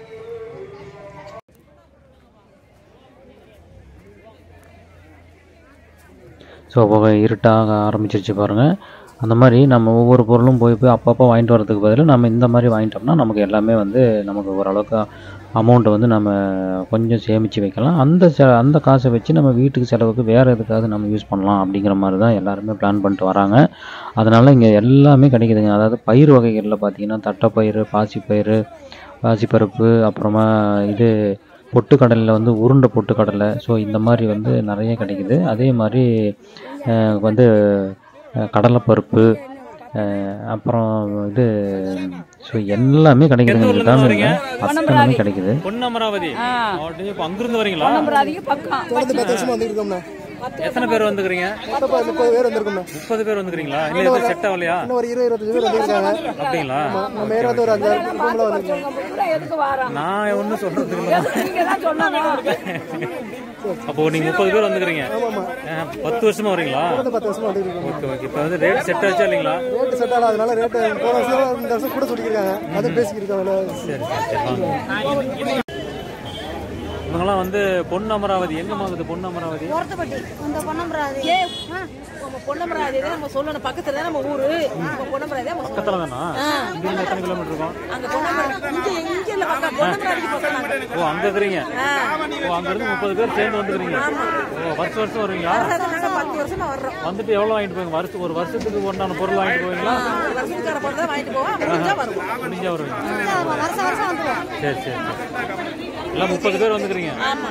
ஸோ இப்போ இருட்டாக ஆரம்பிச்சிருச்சு பாருங்கள் அந்த மாதிரி நம்ம ஒவ்வொரு பொருளும் போய் போய் அப்பப்போ வாங்கிட்டு வரதுக்கு பதிலாக நம்ம இந்த மாதிரி வாங்கிட்டோம்னா நமக்கு எல்லாமே வந்து நமக்கு ஓரளவுக்கு அமௌண்ட்டை வந்து நம்ம கொஞ்சம் சேமித்து வைக்கலாம் அந்த செ அந்த காசை வச்சு நம்ம வீட்டுக்கு செலவுக்கு வேறு எதுக்காவது நம்ம யூஸ் பண்ணலாம் அப்படிங்கிற மாதிரி தான் எல்லாருமே பிளான் பண்ணிட்டு வராங்க அதனால் இங்கே எல்லாமே கிடைக்குதுங்க அதாவது பயிர் வகைகளில் பார்த்தீங்கன்னா தட்டைப்பயிறு பாசிப்பயிறு பாசிப்பருப்பு அப்புறமா இது பொட்டுக்கடலில் வந்து உருண்டை பொட்டுக்கடலை ஸோ இந்த மாதிரி வந்து நிறைய கிடைக்குது அதே மாதிரி அஹ், வந்து அஹ், கடலைப்பருப்பு அஹ், அப்புறம் இது ஸோ எல்லாமே கிடைக்குதுங்க எந்த ஊர்ல இந்த இருந்து டைமில் அத்தனை கிடைக்குது பொன்னமராவதி அப்படியே இப்போ அங்கிருந்து வரீங்களா அதிகம் பக்கம் தொடர்ந்து பத்து வருஷமா வந்துருக்கோம்ல எத்தனை பேர் வந்துக்கிறீங்க மொத்தம் முப்பது பேர் வந்திருக்கோம்ல முப்பது பேர் வந்துக்கிறீங்களா இல்லை இது செட் ஆகலையா இன்னும் ஒரு இருபது இருபத்தஞ்சு பேர் வந்திருக்காங்க அப்படிங்களா நம்ம ஏரியா வந்து ஒரு அஞ்சாறு குடும்பம்ல வந்திருக்காங்க பூரா எதுக்கு வாரம் நான் ஒன்றும் சொல்கிறது இல்லை நீங்க தான் சொன்னாங்க அப்போ நீங்கள் முப்பது பேர் வந்துக்கிறீங்க அஹ், பத்து வருஷமா வரீங்களா தொடர்ந்து பத்து வருஷமா வந்துருக்கோம் ஓகே ஓகே இப்போ வந்து ரேட் செட் ஆச்சா இல்லைங்களா ரேட்டு செட் ஆகல அதனால ரேட்டு போன வருஷம் இந்த வருஷம் கூட சொல்லியிருக்காங்க அது பேசிக்கிருக்காங்க சரி சரி சரி வாங்க இவங்கெல்லாம் வந்து பொன் அமராவதி எங்க வாங்குது பொன் அமராவதி ஒருத்தப்பட்டி இந்த பொன்னம்பராதி ஏ நம்ம பொன்னமராதி நம்ம சொல்லணும் பக்கத்துல தான் நம்ம ஊரு நம்ம பொன்னமராதி நம்ம சொல்லணும் பக்கத்துல தானா இங்க இருந்து எத்தனை கிலோமீட்டர் இருக்கும் அங்க பொன்னமராதி இங்க இங்க இல்ல பக்கம் பொன்னமராதிக்கு பக்கம் நாங்க ஓ அங்க இருக்கிறீங்க ஓ அங்க இருந்து முப்பது பேர் சேர்ந்து வந்துக்கிறீங்க ஓ வருஷம் வருஷம் வருவீங்களா நாங்க பத்து வருஷமா வர்றோம் வந்துட்டு எவ்வளவு வாங்கிட்டு போவீங்க வருஷம் ஒரு வருஷத்துக்கு ஒன்றான பொருள் வாங்கிட்டு போவீங்களா ஒரு வருஷத்துக்கார பொருள் தான் வாங்கிட்டு போவோம் முடிஞ்சா வருவோம் முடிஞ்சா வருவீங்க வருஷம் வருஷம் வந்துருவோம் சரி சரி சரி. எல்லாம் முப்பது பேர் வந்துக்கிறீங்க ஆமா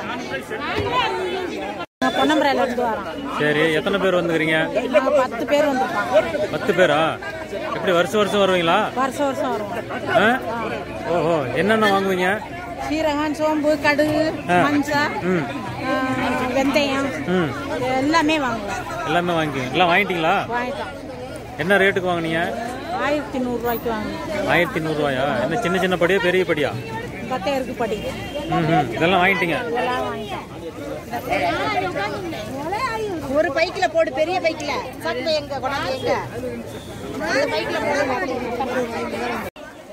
நான் பொன்னம்பராயில இருந்து வரோம் சரி எத்தனை பேர் வந்துக்கிறீங்க நாங்க பத்து பேர் வந்திருக்கோம் பத்து பேரா எப்படி வருஷம் வருஷம் வருவீங்களா வருஷம் வருஷம் வருவோம் ஆ? ஓஹோ என்னென்ன வாங்குவீங்க சீரகம் சோம்பு கடுகு மஞ்சள் ஆ, வெந்தயம் ம் இது எல்லாமே வாங்குவோம் எல்லாமே வாங்கிக்கோங்க எல்லாம் வாங்கிட்டீங்களா வாங்கிட்டோம் என்ன ரேட்டுக்கு வாங்குனீங்க ஆயிரத்தி நூறுரூவாய்க்கு வாங்குவோம் ஆயிரத்தி நூறுரூவாயா என்ன சின்ன சின்ன படியா பெரிய படியா பத்தாயிரக்கு படி ம் ம் இதெல்லாம் வாங்கிட்டீங்க இதெல்லாம் வாங்கிட்டோம் ஒரு பைக்கில் போடு பெரிய பைக்கில் சட்டை எங்க கொண்டாந்து எங்க அந்த பைக்கில் போடு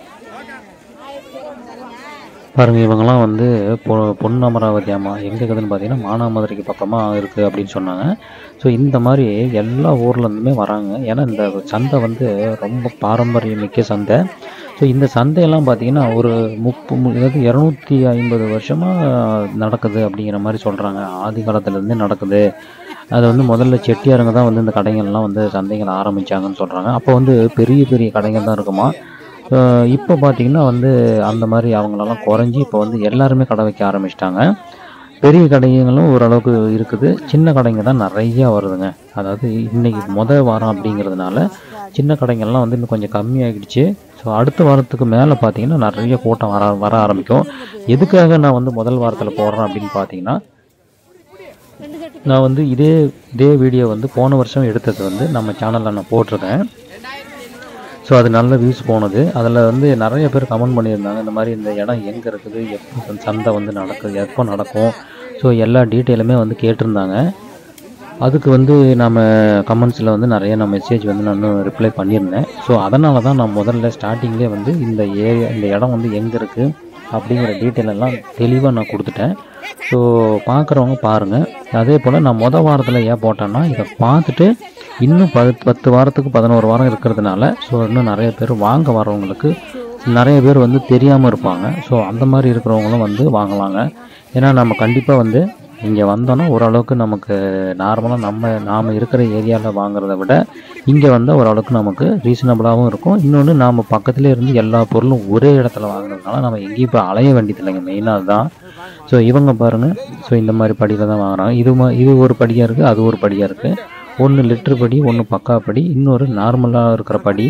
பாருங்க இவங்கெல்லாம் வந்து பொ பொன் அமராவதி அம்மா எங்கே இருக்குதுன்னு பார்த்தீங்கன்னா மானாமதுரைக்கு பக்கமாக இருக்குது அப்படின்னு சொன்னாங்க ஸோ இந்த மாதிரி எல்லா ஊர்லேருந்துமே வராங்க ஏன்னா இந்த சந்தை வந்து ரொம்ப பாரம்பரியமிக்க சந்தை ஸோ இந்த சந்தையெல்லாம் பார்த்தீங்கன்னா ஒரு முப்பு மு- அதாவது இரநூத்தி ஐம்பது வருஷமாக நடக்குது அப்படிங்கிற மாதிரி சொல்கிறாங்க ஆதி காலத்துலேருந்தே நடக்குது அது வந்து முதல்ல செட்டியாருங்க தான் வந்து இந்த கடைகள்லாம் வந்து சந்தைகள் ஆரம்பிச்சாங்கன்னு சொல்கிறாங்க அப்போ வந்து பெரிய பெரிய கடைகள் தான் இருக்குமா இப்போ பார்த்தீங்கன்னா வந்து அந்த மாதிரி அவங்களெல்லாம் குறைஞ்சி இப்போ வந்து எல்லாருமே கடை வைக்க ஆரம்பிச்சிட்டாங்க பெரிய கடைகளும் ஓரளவுக்கு இருக்குது சின்ன கடைங்க தான் நிறையா வருதுங்க அதாவது இன்னைக்கு முத வாரம் அப்படிங்கிறதுனால சின்ன கடைங்கள்லாம் வந்து இன்னும் கொஞ்சம் கம்மியாகிடுச்சு ஸோ அடுத்த வாரத்துக்கு மேலே பார்த்தீங்கன்னா நிறைய கூட்டம் வர வர ஆரம்பிக்கும் எதுக்காக நான் வந்து முதல் வாரத்தில் போடுறேன் அப்படின்னு பார்த்தீங்கன்னா நான் வந்து இதே இதே வீடியோ வந்து போன வருஷம் எடுத்தது வந்து நம்ம சேனலில் நான் போட்டிருக்கேன் ஸோ அது நல்ல வியூஸ் போனது அதில் வந்து நிறைய பேர் கமெண்ட் பண்ணியிருந்தாங்க இந்த மாதிரி இந்த இடம் எங்கே இருக்குது எப்போ சந்தை வந்து நடக்குது எப்போ நடக்கும் ஸோ ஸோ எல்லா டீட்டெயிலுமே வந்து கேட்டிருந்தாங்க அதுக்கு வந்து நம்ம கமெண்ட்ஸில் வந்து நிறைய நான் மெசேஜ் வந்து நான் ரிப்ளை பண்ணியிருந்தேன் ஸோ அதனால தான் நான் முதல்ல ஸ்டார்டிங்லேயே வந்து இந்த ஏரியா இந்த இடம் வந்து எங்கே இருக்குது அப்படிங்கிற டீட்டெயில் எல்லாம் தெளிவாக நான் கொடுத்துட்டேன் ஸோ பார்க்குறவங்க பாருங்கள் அதே போல் நான் மொதல் வாரத்தில் ஏன் போட்டேன்னா இதை பார்த்துட்டு இன்னும் பத்து பத்து வாரத்துக்கு பதினோரு வாரம் இருக்கிறதுனால ஸோ இன்னும் நிறைய பேர் வாங்க வரவங்களுக்கு நிறைய பேர் வந்து தெரியாமல் இருப்பாங்க ஸோ அந்த மாதிரி இருக்கிறவங்களும் வந்து வாங்கலாங்க ஏன்னா நம்ம கண்டிப்பாக வந்து இங்கே வந்தோன்னா ஓரளவுக்கு நமக்கு நார்மலாக நம்ம நாம் இருக்கிற ஏரியாவில் வாங்குறத விட இங்கே வந்தால் ஓரளவுக்கு நமக்கு ரீசனபிளாகவும் இருக்கும் இன்னொன்று நாம் பக்கத்துலேயே இருந்து எல்லா பொருளும் ஒரே இடத்துல வாங்குறதுனால நம்ம எங்கேயும் இப்போ அலைய வேண்டியதில்லைங்க மெயினாக அதுதான் ஸோ இவங்க பாருங்கள் ஸோ இந்த மாதிரி படியில் தான் வாங்குறாங்க இது மா இது ஒரு படியாக இருக்குது அது ஒரு படியாக இருக்குது ஒன்று லிட்டர் படி ஒன்று பக்கா படி இன்னொரு நார்மலாக இருக்கிற படி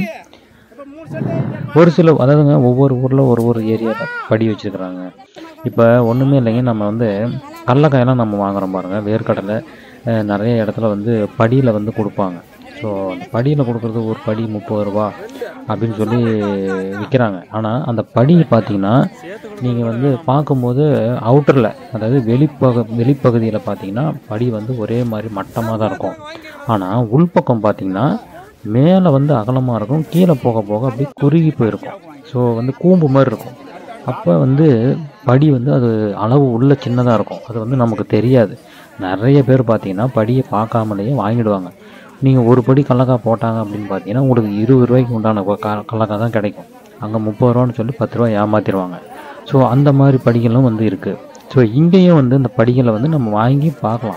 ஒரு சில அதாவதுங்க ஒவ்வொரு ஊரில் ஒரு ஒரு ஏரியாவில் படி வச்சுருக்குறாங்க இப்போ ஒன்றுமே இல்லைங்க நம்ம வந்து கடலக்காயெல்லாம் நம்ம வாங்குறோம் பாருங்கள் வேர்க்கடலை அஹ், நிறைய இடத்துல வந்து படியில் வந்து கொடுப்பாங்க ஸோ அந்த படியில் கொடுக்குறது ஒரு படி முப்பது ரூபா அப்படின்னு சொல்லி விற்கிறாங்க ஆனால் அந்த படி பார்த்தீங்கன்னா நீங்கள் வந்து பார்க்கும்போது அவுட்டரில் அதாவது வெளிப்பக வெளிப்பகுதியில் பார்த்தீங்கன்னா படி வந்து ஒரே மாதிரி மட்டமாக தான் இருக்கும் ஆனால் உள்பக்கம் பார்த்தீங்கன்னா மேலே வந்து அகலமாக இருக்கும் கீழே போக போக அப்படியே குறுகி போயிருக்கும் ஸோ வந்து கூம்பு மாதிரி இருக்கும் அப்போ வந்து படி வந்து அது அளவு உள்ள சின்னதாக இருக்கும் அது வந்து நமக்கு தெரியாது நிறைய பேர் பார்த்தீங்கன்னா படியை பார்க்காமலேயே வாங்கிடுவாங்க நீங்கள் ஒரு படி கடலக்காய் போட்டாங்க அப்படின்னு பார்த்தீங்கன்னா உங்களுக்கு இருபது ரூபாய்க்கு உண்டான கொ- க- கடலக்காய் தான் கிடைக்கும் அங்கே முப்பது ரூபான்னு சொல்லி பத்து ரூபா ஏமாற்றிடுவாங்க ஸோ அந்த மாதிரி படிகளும் வந்து இருக்குது ஸோ இங்கேயும் வந்து இந்த படிகளை வந்து நம்ம வாங்கி பார்க்கலாம்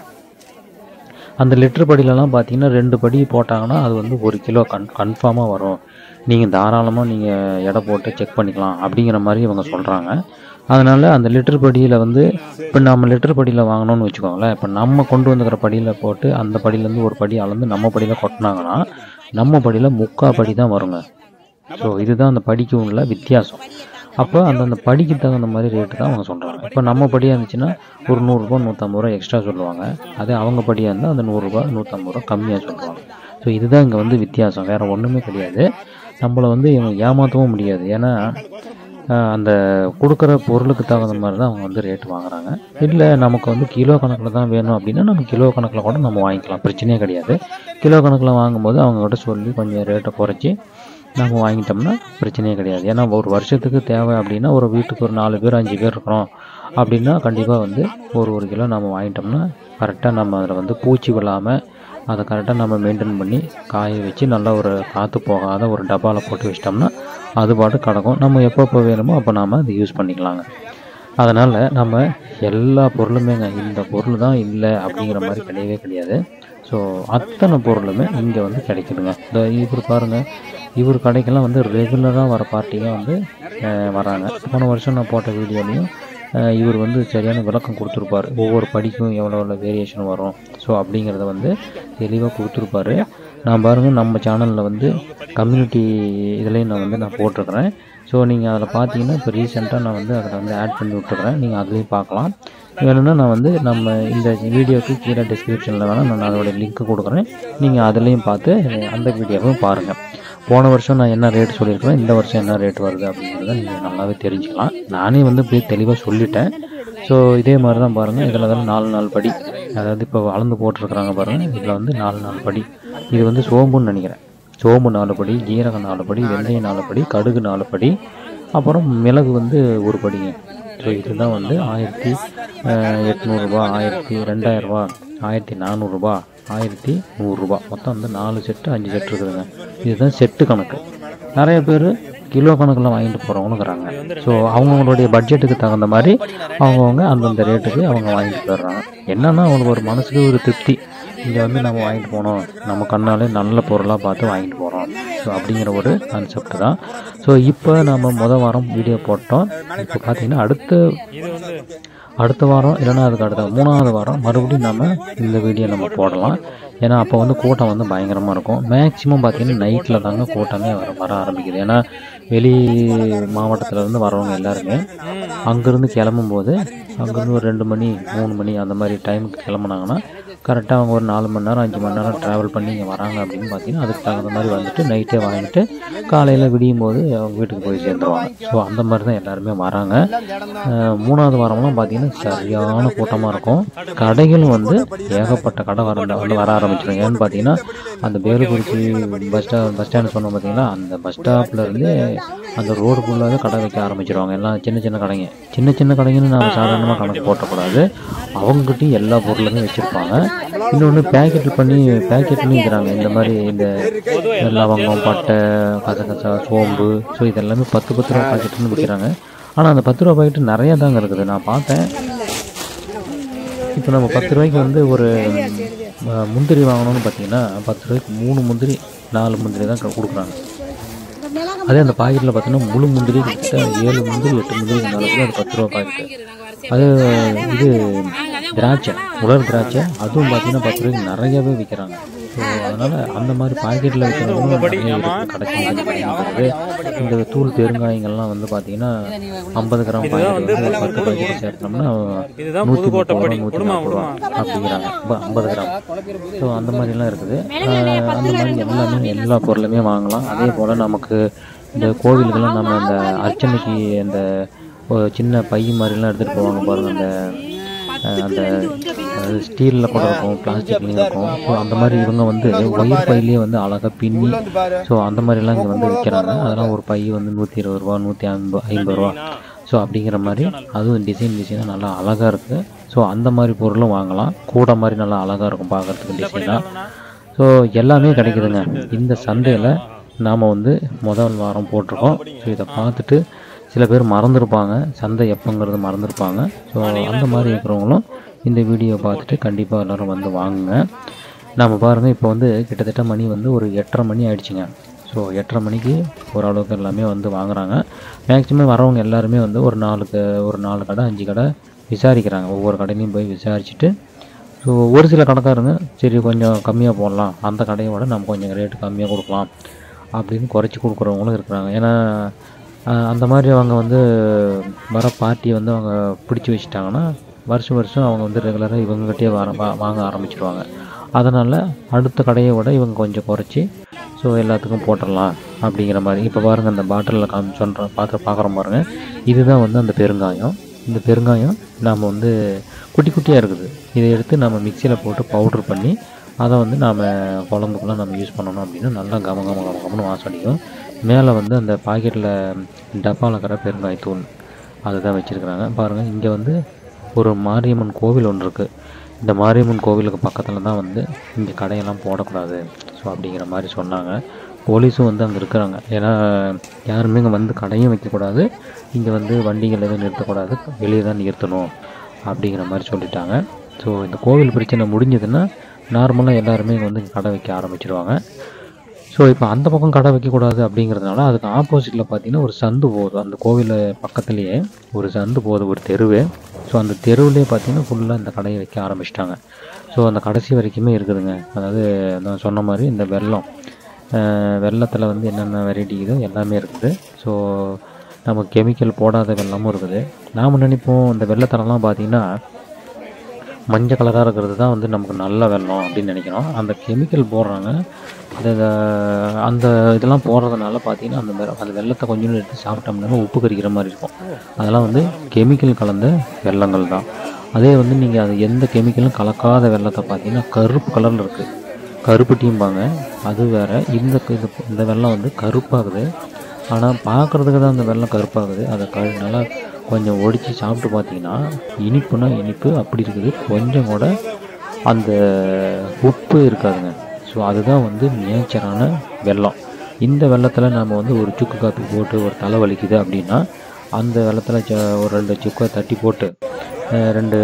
அந்த லிட்டர் படியிலலாம் பார்த்தீங்கன்னா ரெண்டு படி போட்டாங்கன்னா அது வந்து ஒரு கிலோ கன் கன்ஃபார்மாக வரும் நீங்கள் தாராளமாக நீங்கள் எடை போட்டு செக் பண்ணிக்கலாம் அப்படிங்கிற மாதிரி இவங்க சொல்கிறாங்க அதனால் அந்த லிட்டர் படியில் வந்து இப்போ நம்ம லிட்டர் படியில் வாங்கினோம்னு வச்சுக்கோங்களேன் இப்போ நம்ம கொண்டு வந்துக்கிற படியில் போட்டு அந்த படியிலேருந்து ஒரு படி அளந்து நம்ம படியில் கொட்டினாங்கன்னா நம்ம படியில் முக்கா படி தான் வருங்க ஸோ இதுதான் அந்த படிக்கு உள்ள வித்தியாசம் அப்போ அந்தந்த படிக்கு தகுந்த மாதிரி ரேட்டு தான் அவங்க சொல்கிறாங்க இப்போ நம்ம படியாக இருந்துச்சுன்னா ஒரு நூறுரூபா நூற்றம்பது ரூபா எக்ஸ்ட்ரா சொல்லுவாங்க அதே அவங்க படியாக இருந்தால் அந்த நூறுரூபா நூற்றம்பது ரூபா கம்மியாக சொல்லுவாங்க ஸோ இதுதான் இங்கே வந்து வித்தியாசம் வேறு ஒன்றுமே கிடையாது நம்மளை வந்து இவங்க ஏமாற்றவும் முடியாது ஏன்னா ஆஹ், அந்த கொடுக்குற பொருளுக்கு தகுந்த மாதிரி தான் அவங்க வந்து ரேட்டு வாங்குறாங்க இல்லை நமக்கு வந்து கிலோ கணக்கில் தான் வேணும் அப்படின்னா நம்ம கிலோ கணக்கில் கூட நம்ம வாங்கிக்கலாம் பிரச்சனையே கிடையாது கிலோ கணக்கில் வாங்கும்போது அவங்ககிட்ட சொல்லி கொஞ்சம் ரேட்டை குறைச்சி நம்ம வாங்கிட்டோம்னா பிரச்சனையே கிடையாது ஏன்னா ஒரு வருஷத்துக்கு தேவை அப்படின்னா ஒரு வீட்டுக்கு ஒரு நாலு பேர் அஞ்சு பேர் இருக்கிறோம் அப்படின்னா கண்டிப்பாக வந்து ஒரு ஒரு கிலோ நம்ம வாங்கிட்டோம்னா கரெக்டாக நம்ம அதில் வந்து பூச்சி விழாமல் அதை கரெக்டாக நம்ம மெயின்டைன் பண்ணி காய வச்சு நல்லா ஒரு காற்று போகாத ஒரு டப்பாவில் போட்டு வச்சிட்டோம்னா அது பாட்டு கிடக்கும் நம்ம எப்பப்போ வேணுமோ அப்போ நாம் அதை யூஸ் பண்ணிக்கலாங்க அதனால் நம்ம எல்லா பொருளுமேங்க இந்த பொருள் தான் இல்லை அப்படிங்கிற மாதிரி கிடையவே கிடையாது ஸோ அத்தனை பொருளுமே இங்கே வந்து கிடைக்குதுங்க இந்த இவர் பாருங்கள் இவர் கடைக்கெல்லாம் வந்து ரெகுலராக வர பார்ட்டிங்க வந்து அஹ், வராங்க போன வருஷம் நான் போட்ட வீடியோலையும் அஹ், இவர் வந்து சரியான விளக்கம் கொடுத்துருப்பாரு ஒவ்வொரு படிக்கும் எவ்வளோ எவ்வளோ வேரியேஷன் வரும் ஸோ அப்படிங்கிறத வந்து தெளிவாக கொடுத்துருப்பாரு நான் பாருங்கள் நம்ம சேனலில் வந்து கம்யூனிட்டி இதுலேயும் நான் வந்து நான் போட்டிருக்கிறேன் ஸோ நீங்கள் அதில் பார்த்தீங்கன்னா இப்போ ரீசெண்டாக நான் வந்து அதில் வந்து ஆட் பண்ணி விட்டுருக்கிறேன் நீங்கள் அதுலேயும் பார்க்கலாம் வேணும்னா நான் வந்து நம்ம இந்த வீடியோக்கு கீழே டிஸ்கிரிப்ஷனில் வேணால் நான் அதோட லிங்க் கொடுக்குறேன் நீங்கள் அதுலேயும் பார்த்து அந்த வீடியோவும் பாருங்கள் போன வருஷம் நான் என்ன ரேட் சொல்லியிருக்கிறேன் இந்த வருஷம் என்ன ரேட் வருது அப்படிங்கிறத நீங்கள் நல்லாவே தெரிஞ்சுக்கலாம் நானே வந்து இப்படியே தெளிவாக சொல்லிட்டேன் ஸோ இதே மாதிரி தான் பாருங்கள் இதில் தான் நாலு நாலு படி அதாவது இப்போ அளந்து போட்டிருக்கிறாங்க பாருங்கள் இதில் வந்து நாலு நாலு படி இது வந்து சோம்புன்னு நினைக்கிறேன் சோம்பு நாலு படி ஜீரகம் நாலு படி வெந்தயம் நாலு படி கடுகு நாலு படி அப்புறம் மிளகு வந்து ஒரு படிங்க ஸோ இதுதான் வந்து ஆயிரத்தி எட்நூறுரூபா ஆயிரத்தி ரெண்டாயிரரூபா ஆயிரத்தி நானூறுரூபா ஆயிரத்தி நூறுரூபா மொத்தம் வந்து நாலு செட்டு அஞ்சு செட்டு இருக்குதுங்க இதுதான் செட்டு கணக்கு நிறைய பேர் கிலோ கணக்கில் வாங்கிட்டு போகிறவங்களுக்குறாங்க ஸோ அவங்கவுங்களுடைய பட்ஜெட்டுக்கு தகுந்த மாதிரி அவங்கவுங்க அந்தந்த ரேட்டுக்கு அவங்க வாங்கிட்டு போயிடுறாங்க என்னன்னா அவங்களுக்கு ஒரு மனசுக்கு ஒரு திருப்தி இங்கே வந்து நம்ம வாங்கிட்டு போனோம் நம்ம கண்ணாலே நல்ல பொருளாக பார்த்து வாங்கிட்டு போகிறோம் ஸோ அப்படிங்கிற ஒரு கான்செப்ட் தான் ஸோ இப்போ நம்ம மொதல் வாரம் வீடியோ போட்டோம் இப்போ பார்த்தீங்கன்னா அடுத்த இது வந்து அடுத்த வாரம் இல்லைன்னா அதுக்கு அடுத்த மூணாவது வாரம் மறுபடியும் நம்ம இந்த வீடியோ நம்ம போடலாம் ஏன்னா அப்போ வந்து கூட்டம் வந்து பயங்கரமாக இருக்கும் மேக்ஸிமம் பார்த்தீங்கன்னா நைட்டில் தாங்க கூட்டமே வர வர ஆரம்பிக்குது ஏன்னா வெளி மாவட்டத்துல இருந்து வரவங்க எல்லாருமே அங்கேருந்து கிளம்பும்போது அங்கேருந்து ஒரு ரெண்டு மணி மூணு மணி அந்த மாதிரி டைமுக்கு கிளம்புனாங்கன்னா கரெக்டாக அவங்க ஒரு நாலு மணி நேரம் அஞ்சு மணி நேரம் ட்ராவல் பண்ணி இங்கே வராங்க அப்படின்னு பார்த்தீங்கன்னா அதுக்கு தகுந்த மாதிரி வந்துட்டு நைட்டே வாங்கிட்டு காலையில் விடியும் போது அவங்க வீட்டுக்கு போய் சேர்ந்துருவாங்க ஸோ அந்த மாதிரி தான் எல்லாருமே வராங்க அஹ் மூணாவது வாரம்லாம் பார்த்தீங்கன்னா சரியான கூட்டமாக இருக்கும் கடைகளும் வந்து ஏகப்பட்ட கடை வர வந்து வர ஆரம்பிச்சிடும் ஏன்னு பார்த்தீங்கன்னா அந்த பேலுக்குறிச்சி பஸ் ஸ்டா பஸ் ஸ்டாண்ட் சொன்னோம் பார்த்தீங்களா அந்த பஸ் ஸ்டாப்ல இருந்து அந்த ரோடு ஃபுல்லாகவே கடை வைக்க ஆரம்பிச்சிருவாங்க எல்லாம் சின்ன சின்ன கடைங்க சின்ன சின்ன கடைங்கன்னு நம்ம சாதாரணமாக கணக்கு போட்டக்கூடாது அவங்ககிட்டயும் எல்லா பொருளுமே வச்சுருப்பாங்க இன்னொன்று பேக்கெட் பண்ணி பேக்கெட்லையும் விற்கிறாங்க இந்த மாதிரி இந்த லவங்கம் பட்டை கசகசா சோம்பு ஸோ இதெல்லாமே பத்து பத்து ரூபா பாக்கெட்டுன்னு விற்கிறாங்க ஆனால் அந்த பத்து ரூபா பாக்கெட்டு நிறைய தாங்க இருக்குது நான் பார்த்தேன் இப்போ நம்ம பத்து ரூபாய்க்கு வந்து ஒரு ம், முந்திரி வாங்கணும்னு பார்த்தீங்கன்னா பத்து ரூபாய்க்கு மூணு முந்திரி நாலு முந்திரி தான் க- கொடுக்குறாங்க அதே அந்த பாக்கெட்டில் பார்த்தீங்கன்னா முழு முந்திரி கிட்டத்தட்ட ஏழு முந்திரி எட்டு முந்திரி இருந்தாலும் அது பத்து ரூபா பாக்கெட்டு அது இது திராட்சை உலர் திராட்சை அதுவும் பார்த்தீங்கன்னா பத்து ரூபாய்க்கு நிறையவே விற்கிறாங்க ஸோ அதனால் அந்த மாதிரி பாக்கெட்டில் விற்கிறவங்களும் நிறைய இருக்குது கிடைக்கும் இந்த தூள் பெருங்காயங்கள்லாம் வந்து பார்த்தீங்கன்னா ஐம்பது கிராம் பாக்கெட் வந்து பத்து பாக்கெட் சேர்த்தோம்னா இதுதான் நூற்றி முப்பது புதுக்கோட்டைப்படி. ரூபா நூற்றி கொடுமா, நாற்பது ரூபா அப்படிங்கிறாங்க ப- ஐம்பது கிராம் ஸோ அந்த மாதிரிலாம் இருக்குது ஆஹ் அந்த மாதிரி எல்லாமே எல்லா பொருளுமே வாங்கலாம் அதே போல் நமக்கு இந்த கோவிலுக்கெல்லாம் நம்ம அந்த அர்ச்சனைக்கு அந்த ஒரு சின்ன பை மாதிரிலாம் எடுத்துகிட்டு போவாங்க பாருங்க அந்த ஆஹ் அந்த ஸ்டீலில் கூட இருக்கும் பிளாஸ்டிக்லேயும் இருக்கும் ஸோ அந்த மாதிரி இவங்க வந்து ஒயர் பையிலே வந்து அழகாக பின்னி ஸோ அந்த மாதிரிலாம் இங்கே வந்து விற்கிறாங்க அதெல்லாம் ஒரு பை வந்து நூற்றி இருபது ரூபா நூற்றி ஐம்பது ஐம்பது ரூபா ஸோ அப்படிங்கிற மாதிரி அதுவும் டிசைன் டிசைனாக நல்லா அழகாக இருக்குது ஸோ அந்த மாதிரி பொருளும் வாங்கலாம் கூட மாதிரி நல்லா அழகாக இருக்கும் பார்க்குறதுக்கு டிசைனாக ஸோ எல்லாமே கிடைக்குதுங்க இந்த சந்தையில் நாம் வந்து முதல் வாரம் போட்டிருக்கோம் ஸோ இதை பார்த்துட்டு சில பேர் மறந்துருப்பாங்க சந்தை எப்போங்கிறது மறந்துருப்பாங்க ஸோ அந்த மாதிரி இருக்கிறவங்களும் இந்த வீடியோ பார்த்துட்டு கண்டிப்பாக எல்லோரும் வந்து வாங்குங்க நம்ம பாருங்கள் இப்போ வந்து கிட்டத்தட்ட மணி வந்து ஒரு எட்டரை மணி ஆயிடுச்சுங்க ஸோ எட்டரை மணிக்கு ஓரளவுக்கு எல்லாமே வந்து வாங்குறாங்க மேக்ஸிமம் வரவங்க எல்லாருமே வந்து ஒரு நாலு க- ஒரு நாலு கடை அஞ்சு கடை விசாரிக்கிறாங்க ஒவ்வொரு கடையிலையும் போய் விசாரிச்சுட்டு ஸோ ஒரு சில கடைக்காரங்க சரி கொஞ்சம் கம்மியாக போடலாம் அந்த கடையை விட நம்ம கொஞ்சம் ரேட்டு கம்மியாக கொடுக்கலாம் அப்படின்னு குறைச்சி கொடுக்குறவங்களும் இருக்கிறாங்க ஏன்னா ஆஹ், அந்த மாதிரி அவங்க வந்து வர பார்ட்டியை வந்து அவங்க பிடிச்சி வச்சுட்டாங்கன்னா வருஷம் வருஷம் அவங்க வந்து ரெகுலராக இவங்ககிட்டயே வர வா- வாங்க ஆரம்பிச்சிடுவாங்க அதனால் அடுத்த கடையை விட இவங்க கொஞ்சம் குறைச்சி ஸோ எல்லாத்துக்கும் போட்டுடலாம் அப்படிங்கிற மாதிரி இப்போ பாருங்கள் அந்த பாட்டிலில் காமி சொல்கிறேன் பார்த்து பார்க்குறோம் பாருங்கள் இதுதான் வந்து அந்த பெருங்காயம் இந்த பெருங்காயம் நாம் வந்து குட்டி குட்டியாக இருக்குது இதை எடுத்து நம்ம மிக்சியில் போட்டு பவுட்ரு பண்ணி அதை வந்து நாம் குழம்புக்குலாம் நம்ம யூஸ் பண்ணணும் அப்படின்னா நல்லா கம கம கம கமன்னு வாசம் அடிக்கும் மேலே வந்து அந்த பாக்கெட்டில் டப்பாவில் இருக்கிற பெருங்காயத்தூள் அதுதான் வச்சுருக்குறாங்க பாருங்கள் இங்கே வந்து ஒரு மாரியம்மன் கோவில் ஒன்று இருக்குது இந்த மாரியம்மன் கோவிலுக்கு பக்கத்தில் தான் வந்து இங்கே கடையெல்லாம் போடக்கூடாது ஸோ அப்படிங்கிற மாதிரி சொன்னாங்க போலீஸும் வந்து அங்கே இருக்கிறாங்க ஏன்னா யாருமே இங்கே வந்து கடையும் வைக்கக்கூடாது இங்கே வந்து வண்டிகள் எதுவும் நிறுத்தக்கூடாது வெளியே தான் நிறுத்தணும் அப்படிங்கிற மாதிரி சொல்லிட்டாங்க ஸோ இந்த கோவில் பிரச்சனை முடிஞ்சதுன்னா நார்மலாக எல்லாருமே இங்கே வந்து இங்க கடை வைக்க ஆரம்பிச்சிடுவாங்க ஸோ இப்போ அந்த பக்கம் கடை வைக்கக்கூடாது அப்படிங்கிறதுனால அதுக்கு ஆப்போசிட்டில் பார்த்தீங்கன்னா ஒரு சந்து போகுது அந்த கோவில் பக்கத்துலேயே ஒரு சந்து போகுது ஒரு தெருவு ஸோ அந்த தெருவுலேயே பார்த்தீங்கன்னா ஃபுல்லாக இந்த கடையை வைக்க ஆரம்பிச்சிட்டாங்க ஸோ அந்த கடைசி வரைக்குமே இருக்குதுங்க அதாவது நான் சொன்ன மாதிரி இந்த வெல்லம் வெள்ளத்தில் வந்து என்னென்ன வெரைட்டி இதோ எல்லாமே இருக்குது ஸோ நம்ம கெமிக்கல் போடாத வெல்லமும் இருக்குது நாம் நினைப்போம் இந்த வெள்ளத்தலம்லாம் பார்த்தீங்கன்னா மஞ்சள் கலராக இருக்கிறது தான் வந்து நமக்கு நல்ல வெல்லம் அப்படின்னு நினைக்கிறோம் அந்த கெமிக்கல் போடுறாங்க அந்த அந்த இதெல்லாம் போடுறதுனால பார்த்தீங்கன்னா அந்த வெ- அந்த வெள்ளத்தை கொஞ்சம் எடுத்து சாப்பிட்டோம்னா உப்பு கரிக்கிற மாதிரி இருக்கும் அதெல்லாம் வந்து கெமிக்கல் கலந்த வெள்ளங்கள் தான் அதே வந்து நீங்கள் அது எந்த கெமிக்கலும் கலக்காத வெள்ளத்தை பார்த்தீங்கன்னா கருப்பு கலரில் இருக்குது கருப்பட்டியும்பாங்க அது வேற இந்த இது இந்த வெள்ளம் வந்து கருப்பாகுது ஆனால் பார்க்குறதுக்கு தான் அந்த வெள்ளம் கருப்பாகுது அதை கழு நல்லா கொஞ்சம் ஒடிச்சு சாப்பிட்டு பார்த்தீங்கன்னா இனிப்புனா இனிப்பு அப்படி இருக்குது கொஞ்சம் கூட அந்த உப்பு இருக்காதுங்க ஸோ அதுதான் வந்து நேச்சரான வெல்லம் இந்த வெள்ளத்தில் நம்ம வந்து ஒரு சுக்கு காப்பி போட்டு ஒரு தலை வலிக்குது அப்படின்னா அந்த வெள்ளத்தில் ச ஒரு ரெண்டு சுக்கை தட்டி போட்டு அஹ் ரெண்டு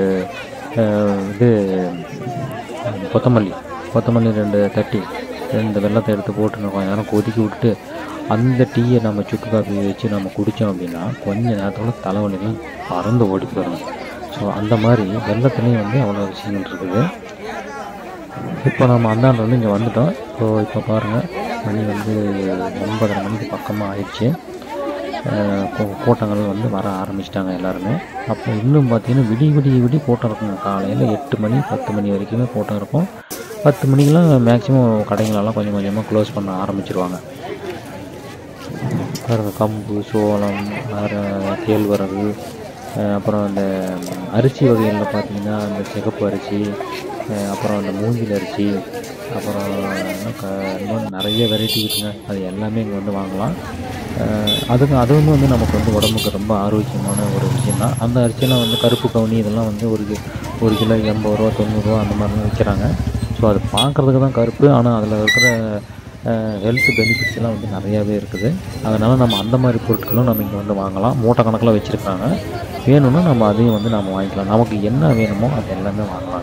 அஹ் இது அஹ் கொத்தமல்லி கொத்தமல்லி ரெண்டு தட்டி ரெண்டு வெள்ளத்தை எடுத்து போட்டு நம்ம கொஞ்ச நேரம் கொதிக்க விட்டுட்டு அந்த டீயை நம்ம சுக்கு காப்பி வச்சு நம்ம குடித்தோம் அப்படின்னா கொஞ்ச நேரத்தோட தலைவலிலாம் பறந்து ஓடி போயிடும் ஸோ அந்த மாதிரி வெள்ளத்துலேயும் வந்து அவ்வளோ விஷயங்கள் இருக்குது இப்போ நம்ம அந்தாண்ட வந்து இங்கே வந்துட்டோம் ஸோ இப்போ பாருங்கள் மணி வந்து ஒன்பதரை மணிக்கு பக்கமாக ஆயிடுச்சு அஹ், கூ- கூட்டங்கள் வந்து வர ஆரம்பிச்சிட்டாங்க எல்லாருமே அப்போ இன்னும் பார்த்தீங்கன்னா விடிய விடிய விடிய கூட்டம் இருக்குங்க காலையில் எட்டு மணி பத்து மணி வரைக்குமே கூட்டம் இருக்கும் பத்து மணிக்கெலாம் மேக்ஸிமம் கடைங்களெல்லாம் கொஞ்சம் கொஞ்சமாக க்ளோஸ் பண்ண ஆரம்பிச்சிருவாங்க பாருங்க கம்பு சோளம் வேறு கேழ்வரகு அஹ் அப்புறம் இந்த அரிசி வகைகளில் பார்த்தீங்கன்னா இந்த சிகப்பு அரிசி அஹ் அப்புறம் அந்த மூங்கில் அரிசி அப்புறம் இன்னும் க இன்னும் நிறைய வெரைட்டி இருக்குங்க அது எல்லாமே இங்கே வந்து வாங்கலாம் அஹ் அதுக்கு அதுவும் வந்து நமக்கு வந்து உடம்புக்கு ரொம்ப ஆரோக்கியமான ஒரு விஷயம் தான் அந்த அரிசியெல்லாம் வந்து கருப்பு கவுனி இதெல்லாம் வந்து ஒரு கி- ஒரு கிலோ எண்பது ரூபா தொண்ணூறுரூவா அந்த மாதிரிலாம் விற்கிறாங்க ஸோ அது பார்க்குறதுக்கு தான் கருப்பு ஆனால் அதில் இருக்கிற ஹெல்த் பெனிஃபிட்ஸ் எல்லாம் வந்து நிறையாவே இருக்குது அதனால் நம்ம அந்த மாதிரி பொருட்களும் நம்ம இங்கே வந்து வாங்கலாம் மூட்டை கணக்கில் வச்சுருக்காங்க வேணும்னா நம்ம அதையும் வந்து நம்ம வாங்கிக்கலாம் நமக்கு என்ன வேணுமோ அது எல்லாமே வாங்கலாங்க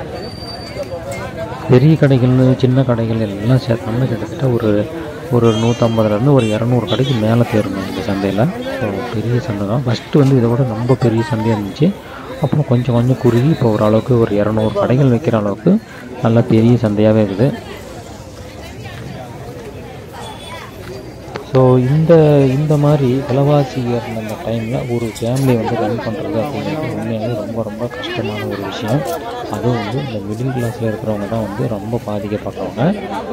பெரிய கடைகள் சின்ன கடைகள் எல்லாம் சேர்த்தோம்னா கிட்டத்தட்ட ஒரு ஒரு நூற்றம்பதுலேருந்து ஒரு இரநூறு கடைக்கு மேலே தேருங்க இந்த சந்தையில் ஸோ பெரிய சந்தை தான் ஃபஸ்ட்டு வந்து இதை விட ரொம்ப பெரிய சந்தையாக இருந்துச்சு அப்புறம் கொஞ்சம் கொஞ்சம் குறுகி இப்போ ஓரளவுக்கு ஒரு இரநூறு கடைகள் வைக்கிற அளவுக்கு நல்லா பெரிய சந்தையாகவே இருக்குது ஸோ இந்த இந்த மாதிரி விலைவாசி ஏறின அந்த டைமில் ஒரு ஃபேமிலி வந்து ரன் பண்ணுறது அப்படிங்கிறது உண்மையாகவே ரொம்ப ரொம்ப கஷ்டமான ஒரு விஷயம் அதுவும் வந்து இந்த மிடில் கிளாஸில் இருக்கிறவங்க தான் வந்து ரொம்ப பாதிக்கப்படுறவங்க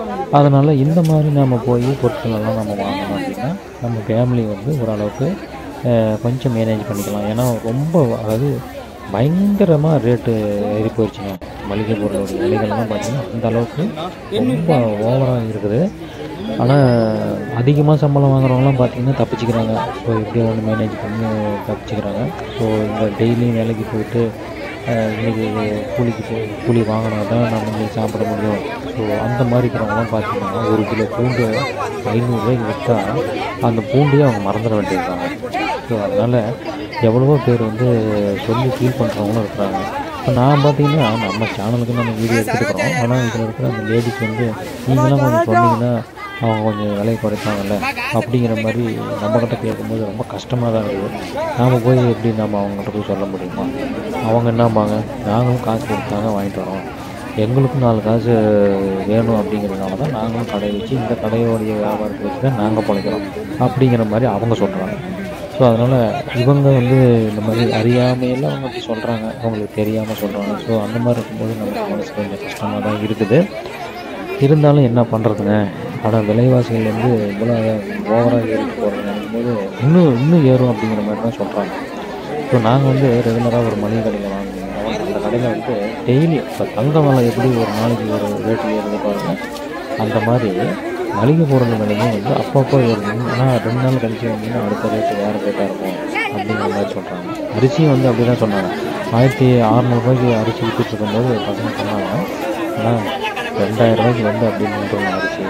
அதனால் இந்த மாதிரி நம்ம போய் பொருட்கள் எல்லாம் நம்ம வாங்கணும் அப்படின்னா நம்ம ஃபேமிலி வந்து ஓரளவுக்கு அஹ், கொஞ்சம் மேனேஜ் பண்ணிக்கலாம் ஏன்னா ரொம்ப அதாவது பயங்கரமாக ரேட்டு ஏறி போயிடுச்சுங்க மளிகை பொருளோட விலைகள்லாம் பார்த்தீங்கன்னா அந்த அளவுக்கு ரொம்ப ஓவராக இருக்குது ஆனால் அதிகமாக சம்பளம் வாங்குறவங்களாம் பார்த்தீங்கன்னா தப்பிச்சுக்கிறாங்க ஸோ இப்படி ஒன்று மேனேஜ் பண்ணி தப்பிச்சுக்கிறாங்க ஸோ இந்த டெய்லியும் வேலைக்கு போயிட்டு அஹ், இன்னைக்கு கூலிக்கு போய் கூலி வாங்கினா தான் நம்ம இன்னைக்கு சாப்பிட முடியும் ஸோ அந்த மாதிரி இருக்கிறவங்களாம் பார்த்தீங்கன்னா ஒரு கிலோ பூண்டு ஐநூறுரூவாய்க்கு விற்றா அந்த பூண்டையே அவங்க மறந்துட வேண்டியிருக்காங்க ஸோ அதனால் எவ்வளவோ பேர் வந்து சொல்லி ஃபீல் பண்ணுறவங்களும் இருக்கிறாங்க இப்போ நான் பார்த்தீங்கன்னா நம்ம சேனலுக்கு நம்ம வீடியோ எடுத்துக்கிறோம் ஆனால் இதில் இருக்கிற அந்த லேடிஸ் வந்து நீங்களாம் கொஞ்சம் சொன்னீங்கன்னா அவங்க கொஞ்சம் விலை குறைப்பாங்கல்ல அப்படிங்கிற மாதிரி நம்மக்கிட்ட கேட்கும்போது ரொம்ப கஷ்டமாக தான் இருக்குது நாம் போய் எப்படி நம்ம அவங்ககிட்ட போய் சொல்ல முடியுமா அவங்க என்னம்பாங்க நாங்களும் காசு கொடுத்தாங்க வாங்கிட்டு வரோம் எங்களுக்கும் நாலு காசு வேணும் அப்படிங்கிறதுனால தான் நாங்களும் கடை வச்சு இந்த கடையோடைய வியாபாரத்தை வச்சு தான் நாங்கள் பிழைக்கிறோம் அப்படிங்கிற மாதிரி அவங்க சொல்கிறாங்க ஸோ அதனால் இவங்க வந்து இந்த மாதிரி அறியாமையில் அவங்க அப்படி சொல்கிறாங்க அவங்களுக்கு தெரியாமல் சொல்கிறாங்க ஸோ அந்த மாதிரி இருக்கும்போது நமக்கு மனசு கொஞ்சம் கஷ்டமாக தான் இருக்குது இருந்தாலும் என்ன பண்ணுறதுங்க ஆனால் விலைவாசிகள் வந்து இவ்வளோ ஓவராக ஏறிட்டு போகிறது நினைக்கும்போது இன்னும் இன்னும் ஏறும் அப்படிங்கிற மாதிரி தான் சொல்கிறாங்க ஸோ நாங்கள் வந்து ரெகுலராக ஒரு மளிகை கடையில் வாங்குவோம் அவங்க அந்த கடையில் வந்து டெய்லி இப்போ தங்க விலை எப்படி ஒரு நாளைக்கு ஒரு ரேட்டு ஏறுது பாருங்க அந்த மாதிரி மளிகை பொருள் விலையும் வந்து அப்பப்போ ஏறுது ஆனால் ரெண்டு நாள் கழிச்சு வந்தீங்கன்னா அடுத்த ரேட்டு வேறு ரேட்டாக இருக்கும் அப்படிங்கிற மாதிரி சொல்கிறாங்க அரிசியும் வந்து அப்படி தான் சொன்னாங்க ஆயிரத்தி அறநூறுபாய்க்கு அரிசி விற்றுட்டு இருக்கும்போது பசங்க சொன்னாங்க ஆனால் ரெண்டாயிரம் ரூபாய்க்கு வந்து அப்படி நின்றுங்க அரிசி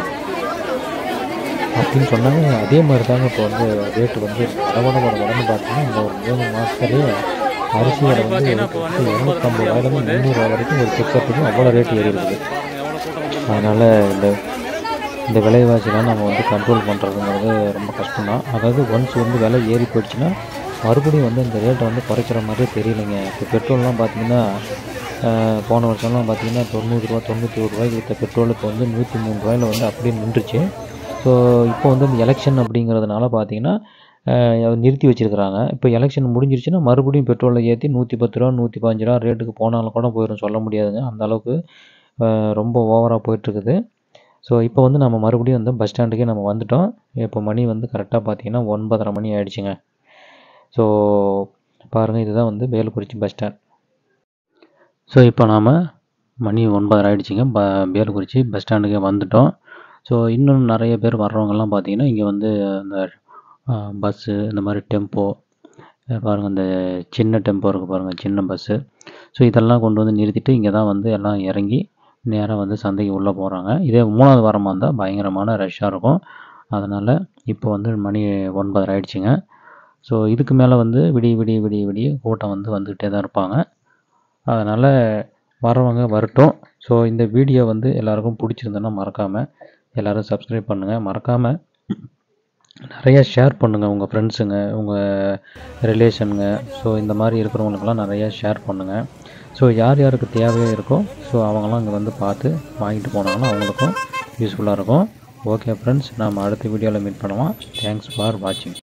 அப்படின்னு சொன்னாங்க அதே மாதிரி தாங்க இப்போ வந்து ரேட்டு வந்து வடவட வடவடன்னு பார்த்தீங்கன்னா இந்த ஒரு மூணு மாதத்துலேயே அரிசி விலை வந்து இரநூத்தம்பது ரூபாயிலேருந்து முந்நூறுரூவா வரைக்கும் ஒரு செக்கத்துக்கு அவ்வளோ ரேட் ஏறி இருக்குது அதனால் இந்த இந்த விலைவாசிலாம் நம்ம வந்து கண்ட்ரோல் பண்ணுறதுங்கிறது ரொம்ப கஷ்டம் தான் அதாவது ஒன்ஸ் வந்து விலை ஏறி போயிடுச்சுன்னா மறுபடியும் வந்து இந்த ரேட்டை வந்து குறைக்கிற மாதிரியே தெரியலைங்க இப்போ பெட்ரோல்லாம் பார்த்தீங்கன்னா ஆஹ், போன வருஷம்லாம் பார்த்தீங்கன்னா தொண்ணூறு ரூபா தொண்ணூற்றி ஒரு ரூபாய்க்கு விற்ற பெட்ரோல் இப்போ வந்து நூற்றி மூணு ரூபாயில் வந்து அப்படியே நின்றுச்சு ஸோ இப்போ வந்து இந்த எலெக்ஷன் அப்படிங்கிறதுனால பார்த்தீங்கன்னா ஆஹ், நிறுத்தி வச்சிருக்கிறாங்க இப்போ எலெக்ஷன் முடிஞ்சிருச்சுன்னா மறுபடியும் பெட்ரோலை ஏற்றி நூற்றி பத்து ரூபா நூற்றி பாஞ்சு ரூபா ரேட்டுக்கு போனாலும் கூட போயிடும் சொல்ல முடியாதுங்க அந்த அளவுக்கு ஆஹ், ரொம்ப ஓவராக போயிட்டுருக்குது ஸோ இப்போ வந்து நம்ம மறுபடியும் வந்து பஸ் ஸ்டாண்டுக்கே நம்ம வந்துட்டோம் இப்போ மணி வந்து கரெக்டாக பார்த்தீங்கன்னா ஒன்பதரை மணி ஆயிடுச்சுங்க ஸோ பாருங்கள் இதுதான் வந்து வேலுக்குறிச்சி பஸ் ஸ்டாண்ட் ஸோ இப்போ நாம் மணி ஒன்பதரை ஆயிடுச்சுங்க ப வேலுக்குறிச்சி பஸ் ஸ்டாண்டுக்கே வந்துட்டோம் ஸோ இன்னும் நிறைய பேர் வர்றவங்கெல்லாம் பார்த்தீங்கன்னா இங்கே வந்து இந்த பஸ்ஸு இந்த மாதிரி டெம்போ பாருங்கள் இந்த சின்ன டெம்போ இருக்குது பாருங்கள் சின்ன பஸ்ஸு ஸோ இதெல்லாம் கொண்டு வந்து நிறுத்திட்டு இங்கே தான் வந்து எல்லாம் இறங்கி நேராக வந்து சந்தைக்கு உள்ளே போகிறாங்க இதே மூணாவது வாரமாக இருந்தால் பயங்கரமான ரஷ்ஷாக இருக்கும் அதனால் இப்போ வந்து மணி ஒன்பதரை ஆயிடுச்சுங்க ஸோ இதுக்கு மேலே வந்து விடிய விடிய விடிய விடிய கூட்டம் வந்து வந்துக்கிட்டே தான் இருப்பாங்க அதனால் வரவங்க வரட்டும் ஸோ இந்த வீடியோ வந்து எல்லாருக்கும் பிடிச்சிருந்ததுன்னா மறக்காமல் எல்லோரும் சப்ஸ்கிரைப் பண்ணுங்கள் மறக்காமல் நிறைய ஷேர் பண்ணுங்கள் உங்கள் ஃப்ரெண்ட்ஸுங்க உங்கள் ரிலேஷனுங்க ஸோ இந்த மாதிரி இருக்கிறவங்களுக்கெல்லாம் நிறைய ஷேர் பண்ணுங்கள் ஸோ யார் யாருக்கு தேவையாக இருக்கோ ஸோ அவங்களாம் இங்கே வந்து பார்த்து வாங்கிட்டு போனாங்கன்னா அவங்களுக்கும் யூஸ்ஃபுல்லாக இருக்கும் ஓகே ஃப்ரெண்ட்ஸ் நாம் அடுத்த வீடியோவில் மீட் பண்ணுவோம் தேங்க்ஸ் ஃபார் வாட்சிங்